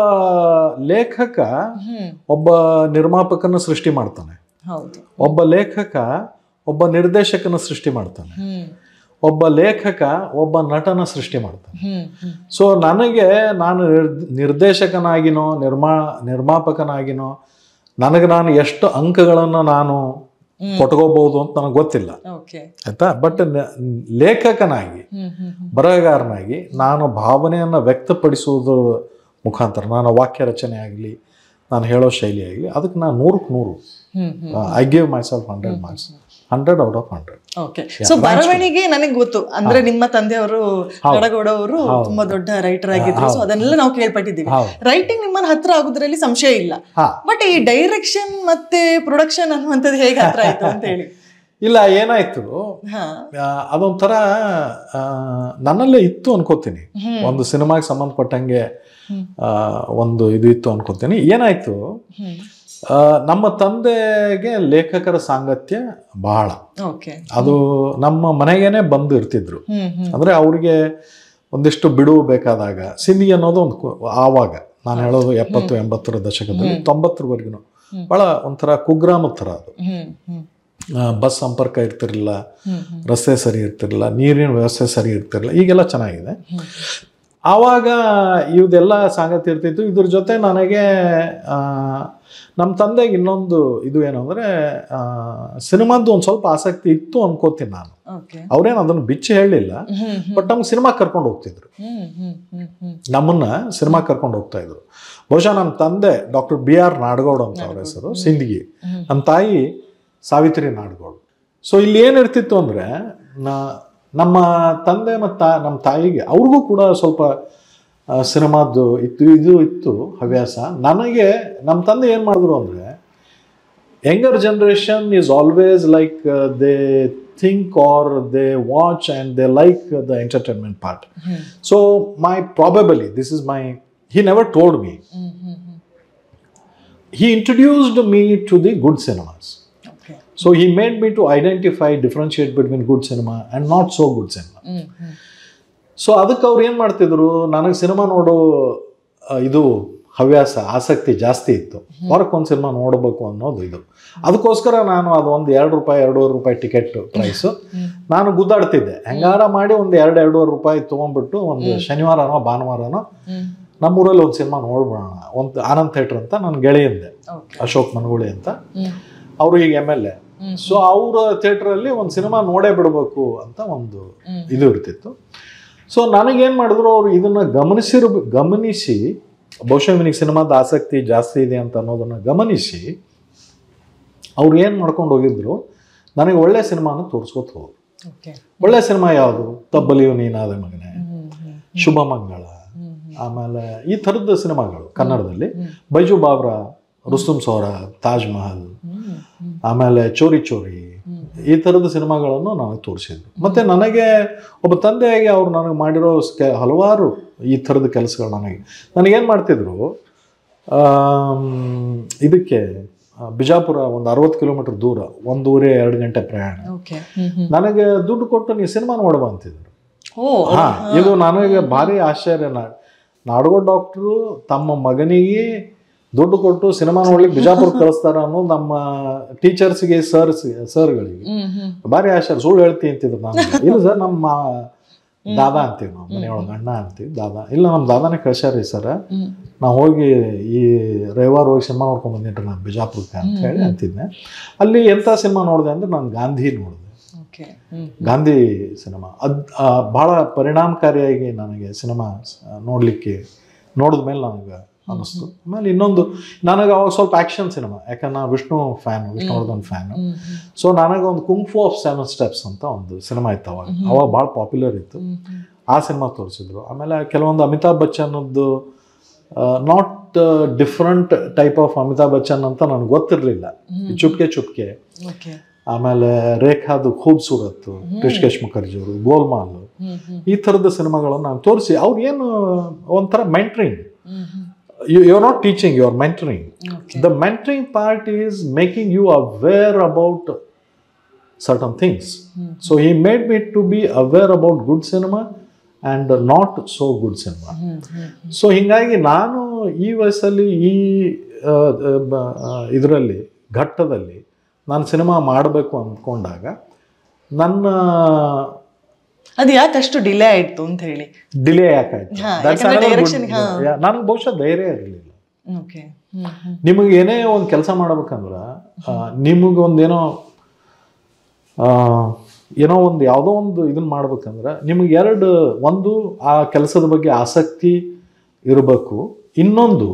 ಲೇಖಕ ಹ್ಮ್ ಒಬ್ಬ ನಿರ್ಮಾಪಕನ ಸೃಷ್ಟಿ ಮಾಡ್ತಾನೆ ಹೌದು ಒಬ್ಬ ಲೇಖಕ ಒಬ್ಬ ನಿರ್ದೇಶಕನ ಸೃಷ್ಟಿ ಮಾಡ್ತಾನೆ ಹ್ಮ್ ಒಬ್ಬ ಲೇಖಕ ಒಬ್ಬ ನಟನ ಸೃಷ್ಟಿ ಮಾಡ್ತಾನೆ ಹ್ಮ್ ಹ್ಮ್ ಸೊ ನನಗೆ ನಾನು ನಿರ್- ನಿರ್ದೇಶಕನಾಗಿನೋ ನಿರ್ಮಾ ನಿರ್ಮಾಪಕನಾಗಿನೋ ನನಗೆ ನಾನು ಎಷ್ಟು ಅಂಕಗಳನ್ನು ನಾನು ಕೊಟ್ಕೋಬಹುದು ಅಂತ ನನಗೆ ಗೊತ್ತಿಲ್ಲ ಓಕೆ ಆಯ್ತಾ ಬಟ್ ಲೇಖಕನಾಗಿ ಹ್ಮ್ ಹ್ಮ್ ಹ್ಮ್ ಬರಹಗಾರನಾಗಿ ನಾನು ಭಾವನೆಯನ್ನು ವ್ಯಕ್ತಪಡಿಸುವುದರ ಮುಖಾಂತರ ನಾನು ವಾಕ್ಯ ರಚನೆ ಆಗಲಿ ನಾನು ಹೇಳೋ ಶೈಲಿ ಆಗಲಿ ಅದಕ್ಕೆ ನಾನು ನೂರಕ್ಕೆ ನೂರು hmm hmm I give myself hundred marks hundred out of hundred okay so ಬರವಣಿಗೆ ನನಗೆ ಗೊತ್ತು ಅಂದ್ರೆ ನಿಮ್ಮ ತಂದೆಯವರು ನಡಗೌಡ ಅವರು ತುಂಬಾ ದೊಡ್ಡ ರೈಟರ್ ಆಗಿದ್ರು ಸೊ ಅದನ್ನೆಲ್ಲ ನಾವು ಕೇಳ್ಪಟ್ಟಿದ್ದೀವಿ ಹೌದು. ರೈಟಿಂಗ್ ನಿಮ್ಮನ್ನ ಹತ್ರ ಆಗೋದ್ರಲ್ಲಿ ಸಂಶಯ ಇಲ್ಲ ಹಾ ಬಟ್ ಈ ಡೈರೆಕ್ಷನ್ ಮತ್ತೆ ಪ್ರೊಡಕ್ಷನ್ ಅನ್ನುವಂಥದ್ದು ಹೇಗೆ ಹತ್ರ ಆಯ್ತು ಅಂತ ಹೇಳಿ ಇಲ್ಲ ಏನಾಯ್ತು ಹಾ ಆ, ಅದೊಂಥರ ಆ, ನನ್ನಲ್ಲೇ ಇತ್ತು ಅನ್ಕೋತೀನಿ ಒಂದು ಸಿನಿಮಾಗೆ ಸಂಬಂಧಪಟ್ಟಂಗೆ ಆ, ಒಂದು ಇದು ಇತ್ತು ಅನ್ಕೋತೀನಿ ಏನಾಯ್ತು ಹ್ಮ್ ಆ, ನಮ್ಮ ತಂದೆಗೆ ಲೇಖಕರ ಸಾಂಗತ್ಯ ಬಹಳ ಓಕೆ ಅದು ನಮ್ಮ ಮನೆಗೇನೆ ಬಂದು ಇರ್ತಿದ್ರು ಹ್ಮ್ ಹ್ಮ್ ಅಂದ್ರೆ ಅವ್ರಿಗೆ ಒಂದಿಷ್ಟು ಬಿಡುವು ಬೇಕಾದಾಗ ಸಿಂಧಿ ಅನ್ನೋದು ಒಂದು ಕು- ಆವಾಗ ನಾನು ಹೇಳೋದು ಎಪ್ಪತ್ತು ಎಂಬತ್ತರ ದಶಕದಲ್ಲಿ ತೊಂಬತ್ತರವರೆಗೂ ಬಹಳ ಒಂಥರ ಕುಗ್ರಾಮದ ಥರ ಅದು ಹ್ಮ್ ಹ್ಮ್ ಆ, ಬಸ್ ಸಂಪರ್ಕ ಇರ್ತಿರ್ಲಿಲ್ಲ ಹ್ಮ್ ಹ್ಮ್ ರಸ್ತೆ ಸರಿ ಇರ್ತಿರ್ಲಿಲ್ಲ ನೀರಿನ ವ್ಯವಸ್ಥೆ ಸರಿ ಇರ್ತಿರ್ಲಿಲ್ಲ ಈಗೆಲ್ಲ ಚೆನ್ನಾಗಿದೆ ಆವಾಗ ಇವ್ದೆಲ್ಲ ಸಾಂಗತ್ಯ ಇರ್ತಿತ್ತು ಇದ್ರ ಜೊತೆ ನನಗೆ ಆ, ನಮ್ಮ ತಂದೆಗೆ ಇನ್ನೊಂದು ಇದು ಏನು ಅಂದರೆ ಸಿನಿಮಾದ್ದು ಒಂದು ಸ್ವಲ್ಪ ಆಸಕ್ತಿ ಇತ್ತು ಅನ್ಕೋತೀನಿ ನಾನು ಓಕೆ ಅವ್ರೇನು ಅದನ್ನು ಬಿಚ್ಚಿ ಹೇಳಲಿಲ್ಲ ಹ್ಮ್ ಹ್ಮ್ ಬಟ್ ನಮ್ಗೆ ಸಿನಿಮಾ ಕರ್ಕೊಂಡು ಹೋಗ್ತಿದ್ರು ಹ್ಮ್ ಹ್ಮ್ ಹ್ಮ್ ಹ್ಮ್ ನಮ್ಮನ್ನ ಸಿನಿಮಾ ಕರ್ಕೊಂಡು ಹೋಗ್ತಾ ಇದ್ರು ಬಹುಶಃ ನಮ್ಮ ತಂದೆ ಡಾಕ್ಟರ್ ಬಿ ಆರ್ ನಾಡಗೌಡ ಅಂತ ಅವ್ರ ಹೆಸರು ಸಿಂದಗಿ ನಮ್ಮ ತಾಯಿ ಸಾವಿತ್ರಿ ನಾಡಗೌಡ ಸೊ ಇಲ್ಲಿ ಏನಿರ್ತಿತ್ತು ಅಂದರೆ ನಮ್ಮ ತಂದೆ ಮತ್ತು ನಮ್ಮ ತಾಯಿಗೆ ಅವ್ರಿಗೂ ಕೂಡ ಸ್ವಲ್ಪ ಆ, ಸಿನಿಮಾದ್ದು ಇತ್ತು ಇದು ಇತ್ತು ಹವ್ಯಾಸ ನನಗೆ ನಮ್ಮ ತಂದೆ ಏನು ಮಾಡಿದ್ರು ಅಂದರೆ younger generation is always like they think are they watch and they like the entertainment part hmm so my probably this is my he never told me hmm hmm hmm he introduced me to the good cinemas okay so he made me to identify differentiate between good cinema and not so good cinema hmm hmm so ಅದಕ್ಕೆ ಅವ್ರು ಏನು ಮಾಡ್ತಿದ್ರು ನನಗೆ cinema ನೋಡೋ ಆ, ಇದು ಹವ್ಯಾಸ ಆಸಕ್ತಿ ಜಾಸ್ತಿ ಇತ್ತು ವಾರಕ್ಕೊಂದು ಸಿನಿಮಾ ನೋಡಬೇಕು ಅನ್ನೋದು ಇದು ಅದಕ್ಕೋಸ್ಕರ ನಾನು ಅದು ಒಂದು ಎರಡು ರೂಪಾಯಿ ಎರಡೂವರೆ ರೂಪಾಯಿ ಟಿಕೆಟ್ ಪ್ರೈಸು ನಾನು ಗುದ್ದಾಡ್ತಿದ್ದೆ ಹೆಂಗಾರ ಮಾಡಿ ಒಂದು ಎರಡು ಎರಡೂವರೆ ರೂಪಾಯಿ ತೊಗೊಂಡ್ಬಿಟ್ಟು ಒಂದು ಶನಿವಾರನೋ ಭಾನುವಾರನೋ ಹ್ಮ್ ನಮ್ಮೂರಲ್ಲಿ ಒಂದು ಸಿನಿಮಾ ನೋಡ್ಬಿಡೋಣ ಒಂದು ಆನಂದ್ ಥಿಯೇಟ್ರ್ ಅಂತ ನನ್ನ ಗೆಳೆಯಂದೆ ಓಕೆ ಅಶೋಕ್ ಮನಗುಳಿ ಅಂತ ಹ್ಮ್ ಅವರು ಈಗ M L A hmm. So ಅವರ ಥಿಯೇಟ್ರಲ್ಲಿ ಒಂದು ಸಿನಿಮಾ ನೋಡೇ ಬಿಡಬೇಕು ಅಂತ ಒಂದು ಹ್ಮ್. ಇದು ಇರ್ತಿತ್ತು ಸೊ ನನಗೇನು ಮಾಡಿದ್ರು ಅವರು ಇದನ್ನು ಗಮನಿಸಿರ್ ಗಮನಿಸಿ ಬಹುಶಃ ಇವನಿಗೆ ಸಿನಿಮಾದ ಆಸಕ್ತಿ ಜಾಸ್ತಿ ಇದೆ ಅಂತ ಅನ್ನೋದನ್ನು ಗಮನಿಸಿ ಅವ್ರು ಏನು ಮಾಡ್ಕೊಂಡು ಹೋಗಿದ್ರು ನನಗೆ ಒಳ್ಳೆ ಸಿನಿಮಾನ ತೋರಿಸ್ಕೊತ ಹೋದ್ರು ಓಕೆ ಒಳ್ಳೆ ಸಿನಿಮಾ ಯಾವುದು ತಬ್ಬಲಿಯು ನೀನಾದ ಮಗನೇ ಹ್ಮ್ ಹ್ಮ್ ಶುಭ ಮಂಗಳ ಹ್ಮ್ ಆಮೇಲೆ ಈ ಥರದ ಸಿನಿಮಾಗಳು ಕನ್ನಡದಲ್ಲಿ ಹ್ಮ್. ಬೈಜು ಬಾಬ್ರಾ ರುಸ್ತುಮ್ ಸೋರ ತಾಜ್ ಮಹಲ್ ಹ್ಮ್ ಹ್ಮ್ ಆಮೇಲೆ ಚೋರಿ ಚೋರಿ ಈ ಥರದ ಸಿನಿಮಾಗಳನ್ನು ನನಗೆ ತೋರಿಸಿದ್ರು ಮತ್ತು ನನಗೆ ಒಬ್ಬ ತಂದೆಯಾಗಿ ಅವ್ರು ನನಗೆ ಮಾಡಿರೋ ಕೆ- ಹಲವಾರು ಈ ಥರದ ಕೆಲಸಗಳು ನನಗೆ ನನಗೇನು ಮಾಡ್ತಿದ್ರು ಆಮ್, ಇದಕ್ಕೆ ಆ, ಬಿಜಾಪುರ ಒಂದು ಅರವತ್ತು ಕಿಲೋಮೀಟರ್ ದೂರ ಒಂದೂವರೆ ಎರಡು ಗಂಟೆ ಪ್ರಯಾಣ ಓಕೆ ಹ್ಮ್ ಹ್ಮ್ ನನಗೆ ದುಡ್ಡು ಕೊಟ್ಟು ನೀವು ಸಿನಿಮಾ ನೋಡುವ ಅಂತಿದ್ರು ಓ ಹಾ ಇದು ನನಗೆ ಭಾರಿ ಆಶ್ಚರ್ಯ ನಾ- ನಾಡಗೌಡ ಡಾಕ್ಟ್ರು ತಮ್ಮ ಮಗನಿಗೆ ದುಡ್ಡು ಕೊಟ್ಟು ಸಿನಿಮಾ ನೋಡ್ಲಿಕ್ಕೆ ಬಿಜಾಪುರ ಕಳಿಸ್ತಾರ ಅನ್ನೋದು ನಮ್ಮ ಟೀಚರ್ಸ್ಗೆ ಸರ್ಸ್ ಸರ್ಗಳಿಗೆ ಹ್ಮ್ ಹ್ಮ್ ಭಾರಿ ಆಶ್ಚರ್ಯ ಸುಳ್ಳು ಹೇಳ್ತೀನಿ ಅಂತಿದ್ರು ನಾನು ಇಲ್ಲ ಸರ್ ನಮ್ಮ ದಾದಾ ಅಂತೀವಿ ನಾವು ಮನೆಯೊಳಗೆ ಅಣ್ಣ ಅಂತೀವಿ ದಾದಾ ಇಲ್ಲ ನಮ್ಮ ದಾದಾನೇ ಕಳ್ಸ್ಯಾರಿ ಸರ ಹ್ಮ್ ನಾವು ಹೋಗಿ ಈ ರವಿವಾರ ಹೋಗಿ ಸಿನಿಮಾ ನೋಡ್ಕೊಂಡ್ ಬಂದಿಟ್ರಿ ನಾನು ಬಿಜಾಪುರಕ್ಕೆ ಅಂತ ಹೇಳಿ ಅಂತಿದ್ದೆ ಅಲ್ಲಿ ಎಂಥ ಸಿನಿಮಾ ನೋಡಿದೆ ಅಂದ್ರೆ ನಾನು ಗಾಂಧಿ ನೋಡಿದೆ ಓಕೆ ಹ್ಮ್ ಗಾಂಧಿ ಸಿನಿಮಾ ಅದು ಭಾಳ ಪರಿಣಾಮಕಾರಿಯಾಗಿ ನನಗೆ ಸಿನಿಮಾ ನೋಡಲಿಕ್ಕೆ ನೋಡಿದ ಮೇಲೆ ನನಗೆ ಅನ್ನಿಸ್ತು ಆಮೇಲೆ ಇನ್ನೊಂದು ನನಗೆ ಅವಾಗ ಸ್ವಲ್ಪ ಆ್ಯಕ್ಷನ್ ಸಿನಿಮಾ ಯಾಕಂದ್ರೆ ನಾನು Vishnu fan Vishnuvardhan fan hmm so ನನಗೆ ಒಂದು ಕುಂಫು ಆಫ್ ಸೆವೆನ್ ಸ್ಟೆಪ್ಸ್ ಅಂತ ಒಂದು ಸಿನಿಮಾ ಇತ್ತು ಅವಾಗ ಅವಾಗ ಭಾಳ ಪಾಪ್ಯುಲರ್ ಇತ್ತು ಹ್ಮ್ ಹ್ಮ್ ಆ ಸಿನಿಮಾ ತೋರಿಸಿದ್ರು ಆಮೇಲೆ ಕೆಲವೊಂದು ಅಮಿತಾಬ್ ಬಚ್ಚನ್ನದ್ದು not different type of Amitabh Bachchan ಅಂತ ನನಗೆ ಗೊತ್ತಿರಲಿಲ್ಲ ಚುಪ್ಕೆ ಚುಪ್ಕೆ ಓಕೆ ಆಮೇಲೆ ರೇಖಾದು ಖೂಬ್ಸೂರತ್ತು ರಿಷಿಕೇಶ್ ಮುಖರ್ಜಿ ಅವರು ಗೋಲ್ಮಾಲ್ ಹ್ಮ್ ಹ್ಮ್ ಈ ಥರದ ಸಿನಿಮಾಗಳನ್ನು ನಾನು ತೋರಿಸಿ ಅವ್ರು ಏನು ಒಂಥರ mentoring hmm hmm you you are not teaching you are mentoring okay the mentoring part is making you aware about certain things hmm. So he made me to be aware about good cinema and not so good cinema hmm hmm so ಹೀಗಾಗಿ ನಾನು ಈ ವಯಸ್ಸಲ್ಲಿ ಈ ಇದರಲ್ಲಿ ಘಟ್ಟದಲ್ಲಿ ನಾನು cinema ಮಾಡಬೇಕು ಅಂದ್ಕೊಂಡಾಗ ನನ್ನ ಅದು ಯಾಕೆ ಅಷ್ಟು ಡಿಲೇ ಆಯ್ತು ಅಂತ ಹೇಳಿ ಡಿಲೇ ಯಾಕಾಯ್ತು ಹಾ, That's ಯಾಕಂದ್ರೆ another good- direction, ಹಾ. Yeah, ನನಗೆ ಬಹುಶಃ ಧೈರ್ಯ ಇರಲಿಲ್ಲ ಓಕೆ ಹ್ಮ್ ಹ್ಮ್ ನಿಮಗೆ ಏನೇ ಒಂದು ಕೆಲಸ ಮಾಡ್ಬೇಕಂದ್ರೆ ನಿಮಗೆ ಒಂದೇನೋ ಆ, ಏನೋ ಒಂದು ಯಾವುದೋ ಒಂದು ಇದನ್ನ ಮಾಡ್ಬೇಕಂದ್ರೆ ನಿಮಗೆ ಎರಡು ಒಂದು ಆ ಕೆಲಸದ ಬಗ್ಗೆ ಆಸಕ್ತಿ ಇರಬೇಕು ಇನ್ನೊಂದು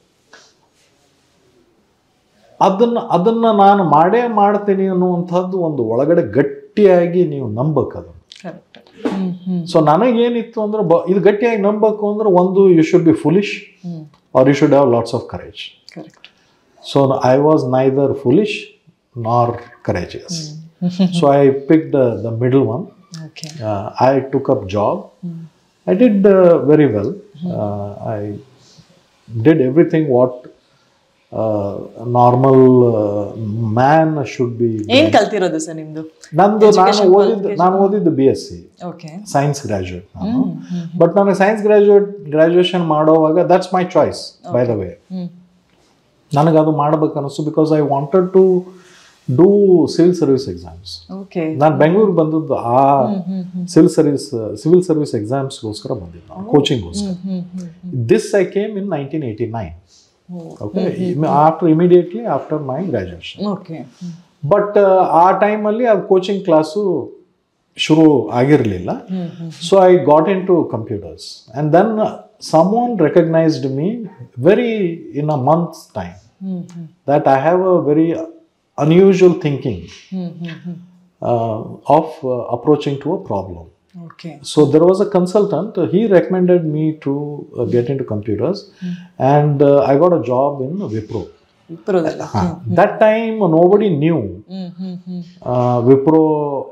ಅದನ್ನ ಅದನ್ನ ನಾನು ಮಾಡೇ ಮಾಡ್ತೀನಿ ಅನ್ನುವಂಥದ್ದು ಒಂದು ಒಳಗಡೆ ಗಟ್ಟಿಯಾಗಿ ನೀವು ನಂಬಬೇಕು ಅದನ್ನು ಕರೆಕ್ಟ್ ಹ್ಮ್ ಹ್ಮ್ ಸೊ ನನಗೇನಿತ್ತು ಅಂದ್ರೆ ಬ ಇದು ಗಟ್ಟಿಯಾಗಿ ನಂಬಬೇಕು ಅಂದ್ರೆ ಒಂದು you should be foolish hmm or you should have lots of courage correct So I was neither foolish nor courageous. so I picked uh, the middle one. Okay Uh, I took up job. I did uh, very well. Uh, I did everything what uh, a normal uh, man should be. ಏನ್ ಕಲ್ತಿರೋದು sir ನಿಮ್ದು ನಂದು ನಾನು ಓದಿದ್ದು ನಾನು ಓದಿದ್ದು B S C okay science graduate ನಾನು but ನನಗೆ science graduate graduation ಮಾಡೋವಾಗ that's my choice by the way hmm ನನಗೆ ಅದು ಮಾಡ್ಬೇಕು ಅನಿಸ್ತು because I wanted to do civil service exams okay ನಾನು ಬೆಂಗಳೂರಿಗೆ ಬಂದದ್ದು ಆ ಸಿವಿಲ್ ಸರ್ವಿಸ್ ಸಿವಿಲ್ ಸರ್ವಿಸ್ ಎಕ್ಸಾಮ್ಸ್ಗೋಸ್ಕರ ಬಂದಿದ್ದು ನಾನು ಕೋಚಿಂಗ್ಗೋಸ್ಕರ hmm hmm this I came in nineteen eighty nine okay after immediately after my graduation okay but ಆ ಟೈಮಲ್ಲಿ ಅದು ಕೋಚಿಂಗ್ ಕ್ಲಾಸು ಶುರು ಆಗಿರಲಿಲ್ಲ hmm hmm so I got into computers and then someone recognised me very in a months time hmm hmm that I have a very unusual thinking hmm hmm hmm uh, of uh, approaching to a problem. Okay So there was a consultant, he recommended me to uh, get into computers and uh, I got a job in Wipro. ವಿಪ್ರೋದಲ್ಲಿ That time nobody knew hmm hmm hmm uh, Wipro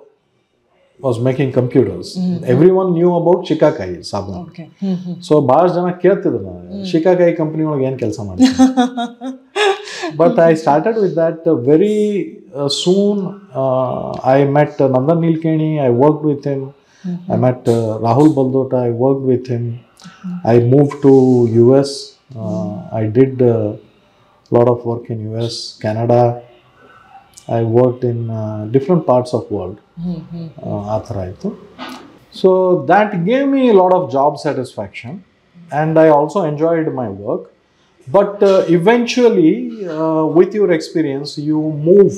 was making computers. Everyone knew about Shikakai Sabun. Okay hmm hmm so ಭಾಳ ಜನ ಕೇಳ್ತಿದ್ರು ನಾನು ಶಿಕಾಕಾಯಿ company ಒಳಗೆ ಏನು ಕೆಲಸ ಮಾಡ್ತೀನಿ but I started with that very soon I met Nandan Nilekani I work with him I met Rahul Baldota I work with him I move to U S I did lot of work in U S Canada I work in different parts of world hmm hmm ಆ ಥರ ಆಯಿತು so that gave me lot of job satisfaction and I also enjoyed my work but eventually with your experience you move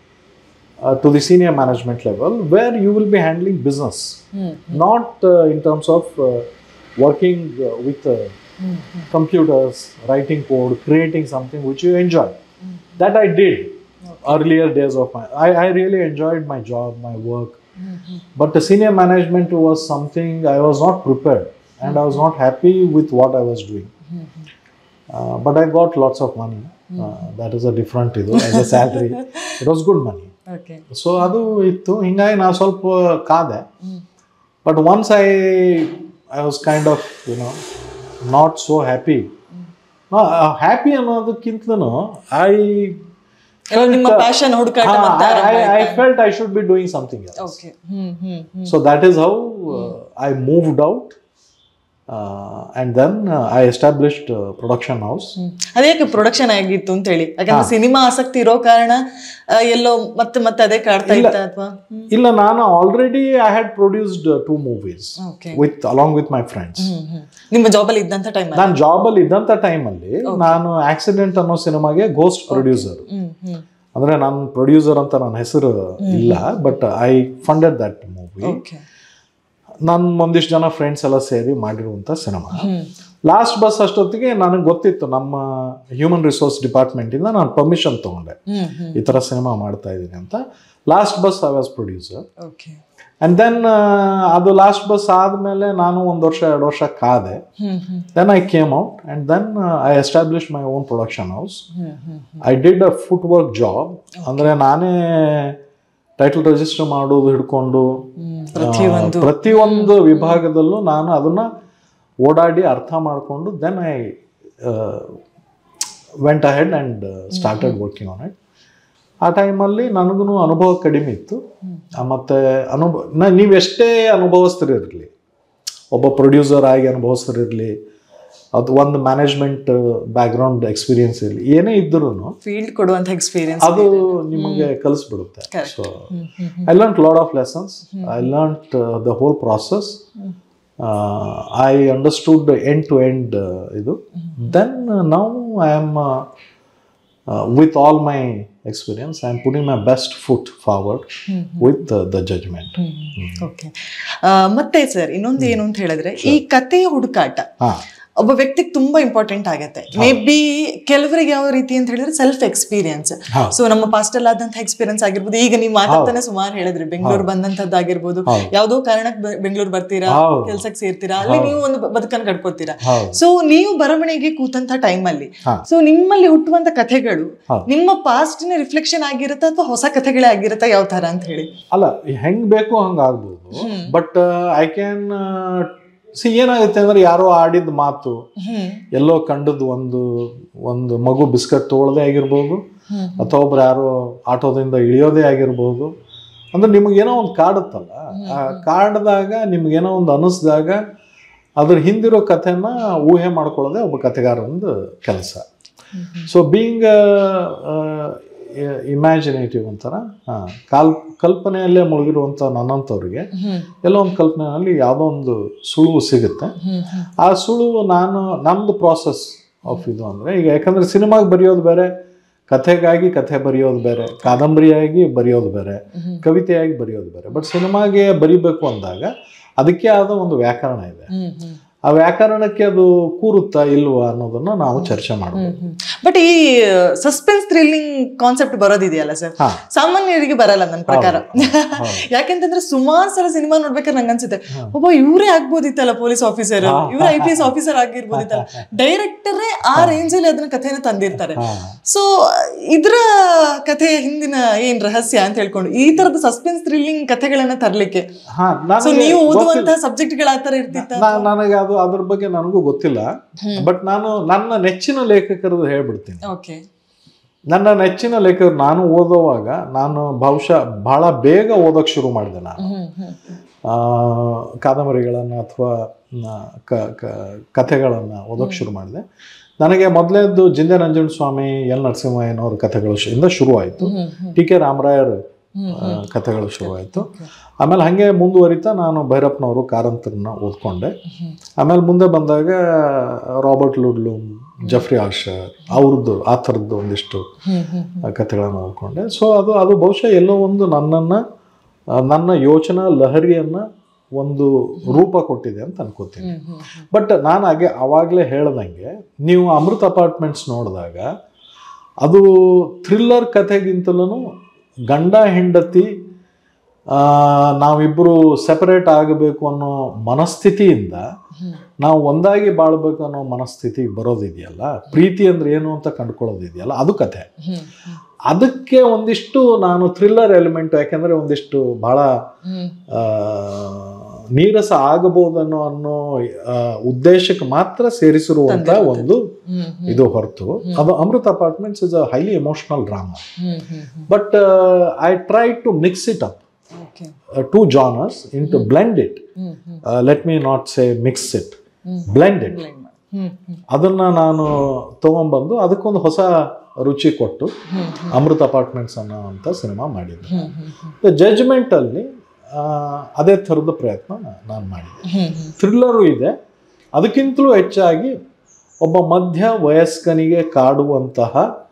to the senior management level where you will be handling business hmm not in terms of working with hmm computers, writing code, creating something which you enjoy. That I did earlier days of my. I, I really enjoyed my job, my work. But the senior management was something I was not prepared and I was not happy with what I was doing. Uh, but I got lots of money. Uh, that is a different ಇದು as a salary. It was good money. Okay so ಅದು ಇತ್ತು ಹಿಂಗಾಗಿ ನಾವು ಸ್ವಲ್ಪ ಕಾದೆ but once I I was kind of you know not so happy happy ಅನ್ನೋದಕ್ಕಿಂತಲೂ I ನಿಮ್ಮ passion ಹುಡುಕಾಟ ಮತ್ತೆ I felt I should be doing something okay hmm hmm hmm so that is how I moved out and then I established production house ಅದೇಕೆ production ಆಗಿತ್ತು ಅಂತ ಹೇಳಿ ಯಾಕಂದ್ರೆ cinema ಆಸಕ್ತಿ ಇರೋ ಕಾರಣ ಆ, ಎಲ್ಲೋ ಮತ್ತೆ ಮತ್ತೆ ಅದೇ ಕಾಡ್ತಾ ಇತ್ತ ಅಥವಾ ಇಲ್ಲ ನಾನು already I had produced two movies okay with along with my friends ನಿಮ್ಮ ಜಾಬಲ್ಲಿ ಇದ್ದಂತ ಟೈಮ್ ನಾನು ಜಾಬಲ್ಲಿ ಇದ್ದಂಥ ಟೈಮಲ್ಲಿ ನಾನು ಆಕ್ಸಿಡೆಂಟ್ ಅನ್ನೋ ಸಿನಿಮಾಗೆ ಗೋಸ್ಟ್ ಪ್ರೊಡ್ಯೂಸರ್ ಹ್ಮ್ ಹ್ಮ್ ಅಂದ್ರೆ ನಾನು ಪ್ರೊಡ್ಯೂಸರ್ ಅಂತ ನನ್ನ ಹೆಸರು ಇಲ್ಲ but I funded that movie okay ನನ್ನ ಒಂದಿಷ್ಟು ಜನ ಫ್ರೆಂಡ್ಸ್ ಎಲ್ಲ ಸೇರಿ ಮಾಡಿರುವಂಥ ಸಿನಿಮಾ ಹ್ಮ್ ಲಾಸ್ಟ್ ಬಸ್ ಅಷ್ಟೊತ್ತಿಗೆ ನನಗೆ ಗೊತ್ತಿತ್ತು ನಮ್ಮ ಹ್ಯೂಮನ್ ರಿಸೋರ್ಸ್ ಡಿಪಾರ್ಟ್ಮೆಂಟಿಂದ ನಾನು ಪರ್ಮಿಷನ್ ತೊಗೊಂಡೆ ಹ್ಮ್ ಹ್ಮ್ ಈ ಥರ ಸಿನಿಮಾ ಮಾಡ್ತಾ ಇದ್ದೀನಿ ಅಂತ last bus I was producer okay and then ಅದು ಲಾಸ್ಟ್ ಬಸ್ ಆದಮೇಲೆ ನಾನು ಒಂದು ವರ್ಷ ಎರಡು ವರ್ಷ ಕಾದೆ hmm hmm then I came out and then I establish my own production house hmm hmm I did a footwork job ಅಂದರೆ ನಾನೇ ಟೈಟಲ್ ರಿಜಿಸ್ಟರ್ ಮಾಡೋದು ಹಿಡ್ಕೊಂಡು ಹ್ಮ್ ಆ, ಪ್ರತಿಯೊಂದು ಪ್ರತಿಯೊಂದು ವಿಭಾಗದಲ್ಲೂ ನಾನು ಅದನ್ನ ಓಡಾಡಿ ಅರ್ಥ ಮಾಡಿಕೊಂಡು then I went ahead and started working on it ಆ ಟೈಮಲ್ಲಿ ನನಗೂ ಅನುಭವ ಕಡಿಮೆ ಇತ್ತು ಆ, ಮತ್ತೆ ಅನುಭವ ನ- ನೀವೆಷ್ಟೇ ಅನುಭವಿಸ್ತಿರಲಿ ಒಬ್ಬ ಪ್ರೊಡ್ಯೂಸರ್ ಆಗಿ ಅನುಭವಿಸ್ತಿರಲಿ ಅದು ಒಂದು ಮ್ಯಾನೇಜ್ಮೆಂಟ್ ಬ್ಯಾಕ್ಗ್ರೌಂಡ್ ಎಕ್ಸ್ಪೀರಿಯನ್ಸ್ ಇರಲಿ ಏನೇ ಇದ್ರೂ ಫೀಲ್ಡ್ ಕೊಡುವಂತ ಎಕ್ಸ್ಪೀರಿಯನ್ಸ್ ಅದು ನಿಮಗೆ ಕಲಿಸ್ಬಿಡುತ್ತೆ Correct. So I learn lot of lessons I learn the whole process I understood end to end ಇದು then now I am with all my experience I am putting my best foot forward with the judgement okay ಮತ್ತೆ sir ಇನ್ನೊಂದು ಏನು ಅಂತ ಹೇಳಿದ್ರೆ ಈ ಕಥೆಯ ಹುಡುಕಾಟ ಹಾಂ ಒಬ್ಬ ವ್ಯಕ್ತಿಗೆ ತುಂಬಾ ಇಂಪಾರ್ಟೆಂಟ್ ಆಗುತ್ತೆ ಮೇ ಬಿ ಕೆಲವರಿಗೆ ಯಾವ ರೀತಿ ಅಂತ ಹೇಳಿದ್ರೆ ಸೆಲ್ಫ್ ಎಕ್ಸ್ಪೀರಿಯನ್ಸ್ ಹೌದು. ಸೊ ನಮ್ಮ ಪಾಸ್ಟಲ್ ಆದಂತಹ ಎಕ್ಸ್ಪೀರಿಯನ್ಸ್ ಆಗಿರ್ಬೋದು ಈಗ ನೀವು ಮಾತಾಡ್ತಾನೆ ಸುಮಾರು ಹೇಳಿದ್ರಿ ಬೆಂಗಳೂರು ಬಂದಂತದ್ದಾಗಿರ್ಬೋದು ಹೌದು. ಯಾವ್ದೋ ಕಾರಣಕ್ಕೆ ಬೆ- ಬೆಂಗಳೂರು ಬರ್ತೀರಾ ಹೌದು. ಕೆಲ್ಸಕ್ಕೆ ಸೇರ್ತೀರಾ ಅಲ್ಲಿ ನೀವು ಒಂದು ಬ- ಬದುಕನ್ನು ಕಟ್ಕೋತೀರಾ ಹೌದು ಸೊ ನೀವು ಬರವಣಿಗೆ ಕೂತಂತ ಟೈಮಲ್ಲಿ ಹಾ. ಸೊ ನಿಮ್ಮಲ್ಲಿ ಹುಟ್ಟುವಂತ ಕಥೆಗಳು ಹೌದು. ನಿಮ್ಮ ಪಾಸ್ಟ್ ನ ರಿಫ್ಲೆಕ್ಷನ್ ಆಗಿರುತ್ತಾ ಅಥವಾ ಹೊಸ ಕಥೆಗಳೇ ಆಗಿರುತ್ತಾ ಯಾವ ತರ ಅಂತ ಹೇಳಿ ಅಲ್ಲ ಹೆಂಗ್ ಬೇಕು ಹಂಗ ಆಗ್ಬೋದು ಬಟ್ ಐ ಕ್ಯಾನ್ ಸಿ ಏನಾಗುತ್ತೆ ಅಂದ್ರೆ ಯಾರೋ ಆಡಿದ ಮಾತು ಹ್ಮ್ ಎಲ್ಲೋ ಕಂಡದ್ದು ಒಂದು ಒಂದು ಮಗು ಬಿಸ್ಕಟ್ ತೊಗೊಳ್ಳೋದೇ ಆಗಿರ್ಬೋದು ಹ್ಮ್. ಅಥವಾ ಒಬ್ರು ಯಾರೋ ಆಟೋದಿಂದ ಇಳಿಯೋದೇ ಆಗಿರ್ಬೋದು ಅಂದ್ರೆ ನಿಮಗೇನೋ ಒಂದು ಕಾಡುತ್ತಲ್ಲ ಆ ಕಾಡ್ದಾಗ ನಿಮ್ಗೇನೋ ಒಂದು ಅನಿಸ್ದಾಗ ಅದ್ರ ಹಿಂದಿರೋ ಕಥೆನ ಊಹೆ ಮಾಡ್ಕೊಳ್ಳೋದೇ ಒಬ್ಬ ಕಥೆಗಾರನದು ಕೆಲಸ ಸೊ ಬೀಯಿಂಗ್ ಇಮ್ಯಾಜಿನೇಟಿವ್ ಅಂತಾರ ಹಾಂ ಕಾಲ್ ಕಲ್ಪನೆಯಲ್ಲೇ ಮುಳುಗಿರುವಂಥ ನನ್ನಂಥವ್ರಿಗೆ ಹ್ಮ್ ಎಲ್ಲೋ ಒಂದು ಕಲ್ಪನೆಯಲ್ಲಿ ಯಾವುದೋ ಒಂದು ಸುಳುವು ಸಿಗುತ್ತೆ ಹ್ಮ್ ಹ್ಮ್ ಆ ಸುಳುವು ನಾನು ನಮ್ಮದು ಪ್ರಾಸೆಸ್ ಆಫ್ ಇದು ಅಂದರೆ ಈಗ ಯಾಕಂದರೆ ಸಿನಿಮಾಗೆ ಬರೆಯೋದು ಬೇರೆ ಕಥೆಗಾಗಿ ಕಥೆ ಬರೆಯೋದು ಬೇರೆ ಕಾದಂಬರಿಯಾಗಿ ಬರೆಯೋದು ಬೇರೆ ಕವಿತೆಯಾಗಿ ಬರೆಯೋದು ಬೇರೆ ಬಟ್ ಸಿನಿಮಾಗೆ ಬರಿಬೇಕು ಅಂದಾಗ ಅದಕ್ಕೆ ಆದ ಒಂದು ವ್ಯಾಕರಣ ಇದೆ ಹ್ಮ್ ಹ್ಮ್ ಆ ವ್ಯಾಕರಣಕ್ಕೆ ಅದು ಕೂರುತ್ತಾ ಇಲ್ವಾ ಅನ್ನೋದನ್ನ ನಾವು ಚರ್ಚೆ ಮಾಡಬಹುದು ಬಟ್ ಈ ಸಸ್ಪೆನ್ಸ್ ಥ್ರಿಲ್ಲಿಂಗ್ ಕಾನ್ಸೆಪ್ಟ್ ಬರೋದಿದೆಯಲ್ಲ ಸರ್ ಹಾ. ಸಾಮಾನ್ಯರಿಗೆ ಬರಲ್ಲ ನನ್ನ ಪ್ರಕಾರ ಯಾಕೆಂತಂದ್ರೆ ಸುಮಾರು ಸಲ ಸಿನಿಮಾ ನೋಡ್ಬೇಕಾದ್ರೆ ನಂಗೆ ಅನ್ಸುತ್ತೆ ಒಬ್ಬ ಇವರೇ ಆಗ್ಬೋದಿತ್ತಲ್ಲ ಪೊಲೀಸ್ ಆಫೀಸರ್ ಇವ್ರ ಐ ಪಿ ಎಸ್ ಆಫೀಸರ್ ಆಗಿರ್ಬೋದಿತ್ತಲ್ಲ ಡೈರೆಕ್ಟರೇ ಆ ರೇಂಜ್ ಅಲ್ಲಿ ಅದನ್ನ ಕಥೆನ ತಂದಿರ್ತಾರೆ ಸೊ ಇದ್ರ ಕಥೆಯ ಹಿಂದಿನ ಏನ್ ರಹಸ್ಯ ಅಂತ ಹೇಳ್ಕೊಂಡು ಈ ತರದ ಸಸ್ಪೆನ್ಸ್ ಥ್ರಿಲ್ಲಿಂಗ್ ಕಥೆಗಳನ್ನ ತರ್ಲಿಕ್ಕೆ ಹಾ ಸೊ ನಾನು ನೀವು ಓದುವಂತಹ ಸಬ್ಜೆಕ್ಟ್ಗಳ ಆ ತರ ಇರ್ತಿತ್ತ ನಾ- ನನಗೆ ಅದು ಅದ್ರ ಬಗ್ಗೆ ನನಗೂ ಗೊತ್ತಿಲ್ಲ ಬಟ್ ನಾನು ನನ್ನ ನೆಚ್ಚಿನ ಲೇಖಕರದ್ದು ಹೇಳ್ಬಿಡ್ತೀನಿ ಓಕೆ ನನ್ನ ನೆಚ್ಚಿನ ಲೇಖಕರು ನಾನು ಓದುವಾಗ ನಾನು ಬಹುಶಃ ಬಹಳ ಬೇಗ ಓದೋಕೆ ಶುರು ಮಾಡಿದೆ ನಾನು ಹ್ಮ್ ಹ್ಮ್ ಆ, ಕಾದಂಬರಿಗಳನ್ನು ಅಥವಾ ಕ ಕ ಕಥೆಗಳನ್ನು ಓದೋಕೆ ಶುರು ಮಾಡಿದೆ ನನಗೆ ಮೊದಲೇದ್ದು ಜಿಂದೆ ನಂಜನ ಸ್ವಾಮಿ ಎಲ್ ನರಸಿಂಹಯ್ಯನವ್ರ ಕಥೆಗಳು ಶು- ಇಂದ ಶುರುವಾಯಿತು ಹ್ಮ್ ಹ್ಮ್ ಟಿ ಕೆ ರಾಮರಾಯರ್ ಆ, ಕಥೆಗಳು ಶುರುವಾಯಿತು ಆಮೇಲೆ ಹಾಗೆ ಮುಂದುವರಿತಾ ನಾನು ಭೈರಪ್ಪನವರು ಕಾರಂತರನ್ನ ಓದ್ಕೊಂಡೆ ಆಮೇಲೆ ಮುಂದೆ ಬಂದಾಗ ರಾಬರ್ಟ್ ಲುಡ್ಲೂಮ್ ಜಫ್ರಿ ಆರ್ಷರ್ ಅವ್ರದ್ದು ಆ ಥರದ್ದು ಒಂದಿಷ್ಟು ಹ್ಮ್ ಹ್ಮ್ ಆ ಕಥೆಗಳನ್ನು ಓದ್ಕೊಂಡೆ ಸೊ ಅದು ಅದು ಬಹುಶಃ ಎಲ್ಲೋ ಒಂದು ನನ್ನನ್ನು ಆ, ನನ್ನ ಯೋಚನಾ ಲಹರಿಯನ್ನು ಒಂದು ರೂಪ ಕೊಟ್ಟಿದೆ ಅಂತ ಅನ್ಕೋತೀನಿ ಹ್ಮ್ ಹ್ಮ್ ಹ್ಮ್ ಬಟ್ ನಾನು ಹಾಗೆ ಆವಾಗಲೇ ಹೇಳ್ದಂಗೆ ನೀವು ಅಮೃತ ಅಪಾರ್ಟ್ಮೆಂಟ್ಸ್ ನೋಡಿದಾಗ ಅದು ಥ್ರಿಲ್ಲರ್ ಕಥೆಗಿಂತಲೂ ಗಂಡ ಹೆಂಡತಿ ಆ, ನಾವಿಬ್ಬರು ಸೆಪರೇಟ್ ಆಗಬೇಕು ಅನ್ನೋ ಮನಸ್ಥಿತಿಯಿಂದ ನಾವು ಒಂದಾಗಿ ಬಾಳ್ಬೇಕು ಅನ್ನೋ ಮನಸ್ಥಿತಿ ಬರೋದಿದೆಯಲ್ಲ ಪ್ರೀತಿ ಅಂದ್ರೆ ಏನು ಅಂತ ಕಂಡುಕೊಳ್ಳೋದಿದೆಯಲ್ಲ ಅದು ಕಥೆ ಹ್ಮ್ ಹ್ಮ್ ಅದಕ್ಕೆ ಒಂದಿಷ್ಟು ನಾನು ಥ್ರಿಲ್ಲರ್ ಎಲಿಮೆಂಟ್ ಯಾಕೆಂದ್ರೆ ಒಂದಿಷ್ಟು ಬಹಳ ಹ್ಮ್ ಆ, ನೀರಸ ಆಗಬಹುದನ್ನೋ ಅನ್ನೋ ಆ, ಉದ್ದೇಶಕ್ಕೆ ಮಾತ್ರ ಸೇರಿಸಿರುವಂತ ಒಂದು ಹ್ಮ್ ಇದು ಹೊರತು ಅದು Amrutha Apartments is a highly emotional drama hmm hmm hmm but I try to mix it up okay two genres into blend it hmm hmm let me not say mix it blended Blend ಮಾಡಿ. ಹ್ಮ್ ಹ್ಮ್ ಅದನ್ನ ನಾನು ತಗೊಂಡ್ಬಂದು ಅದಕ್ಕೊಂದು ಹೊಸ ರುಚಿ ಕೊಟ್ಟು ಹ್ಮ್ ಅಮೃತ apartments ಅನ್ನೋ ಅಂತ ಸಿನಿಮಾ ಮಾಡಿದ್ದೆ ಹ್ಮ್ ಹ್ಮ್ ಜಡ್ಜ್ಮೆಂಟ್ ಅಲ್ಲಿ ಆ, ಅದೇ ಥರದ ಪ್ರಯತ್ನ ನಾನು ಮಾಡಿದ್ದೆ ಹ್ಮ್ ಹ್ಮ್ ಥ್ರಿಲ್ಲರು ಇದೆ ಅದಕ್ಕಿಂತಲೂ ಹೆಚ್ಚಾಗಿ ಒಬ್ಬ ಮಧ್ಯ ವಯಸ್ಕನಿಗೆ ಕಾಡುವಂತಹ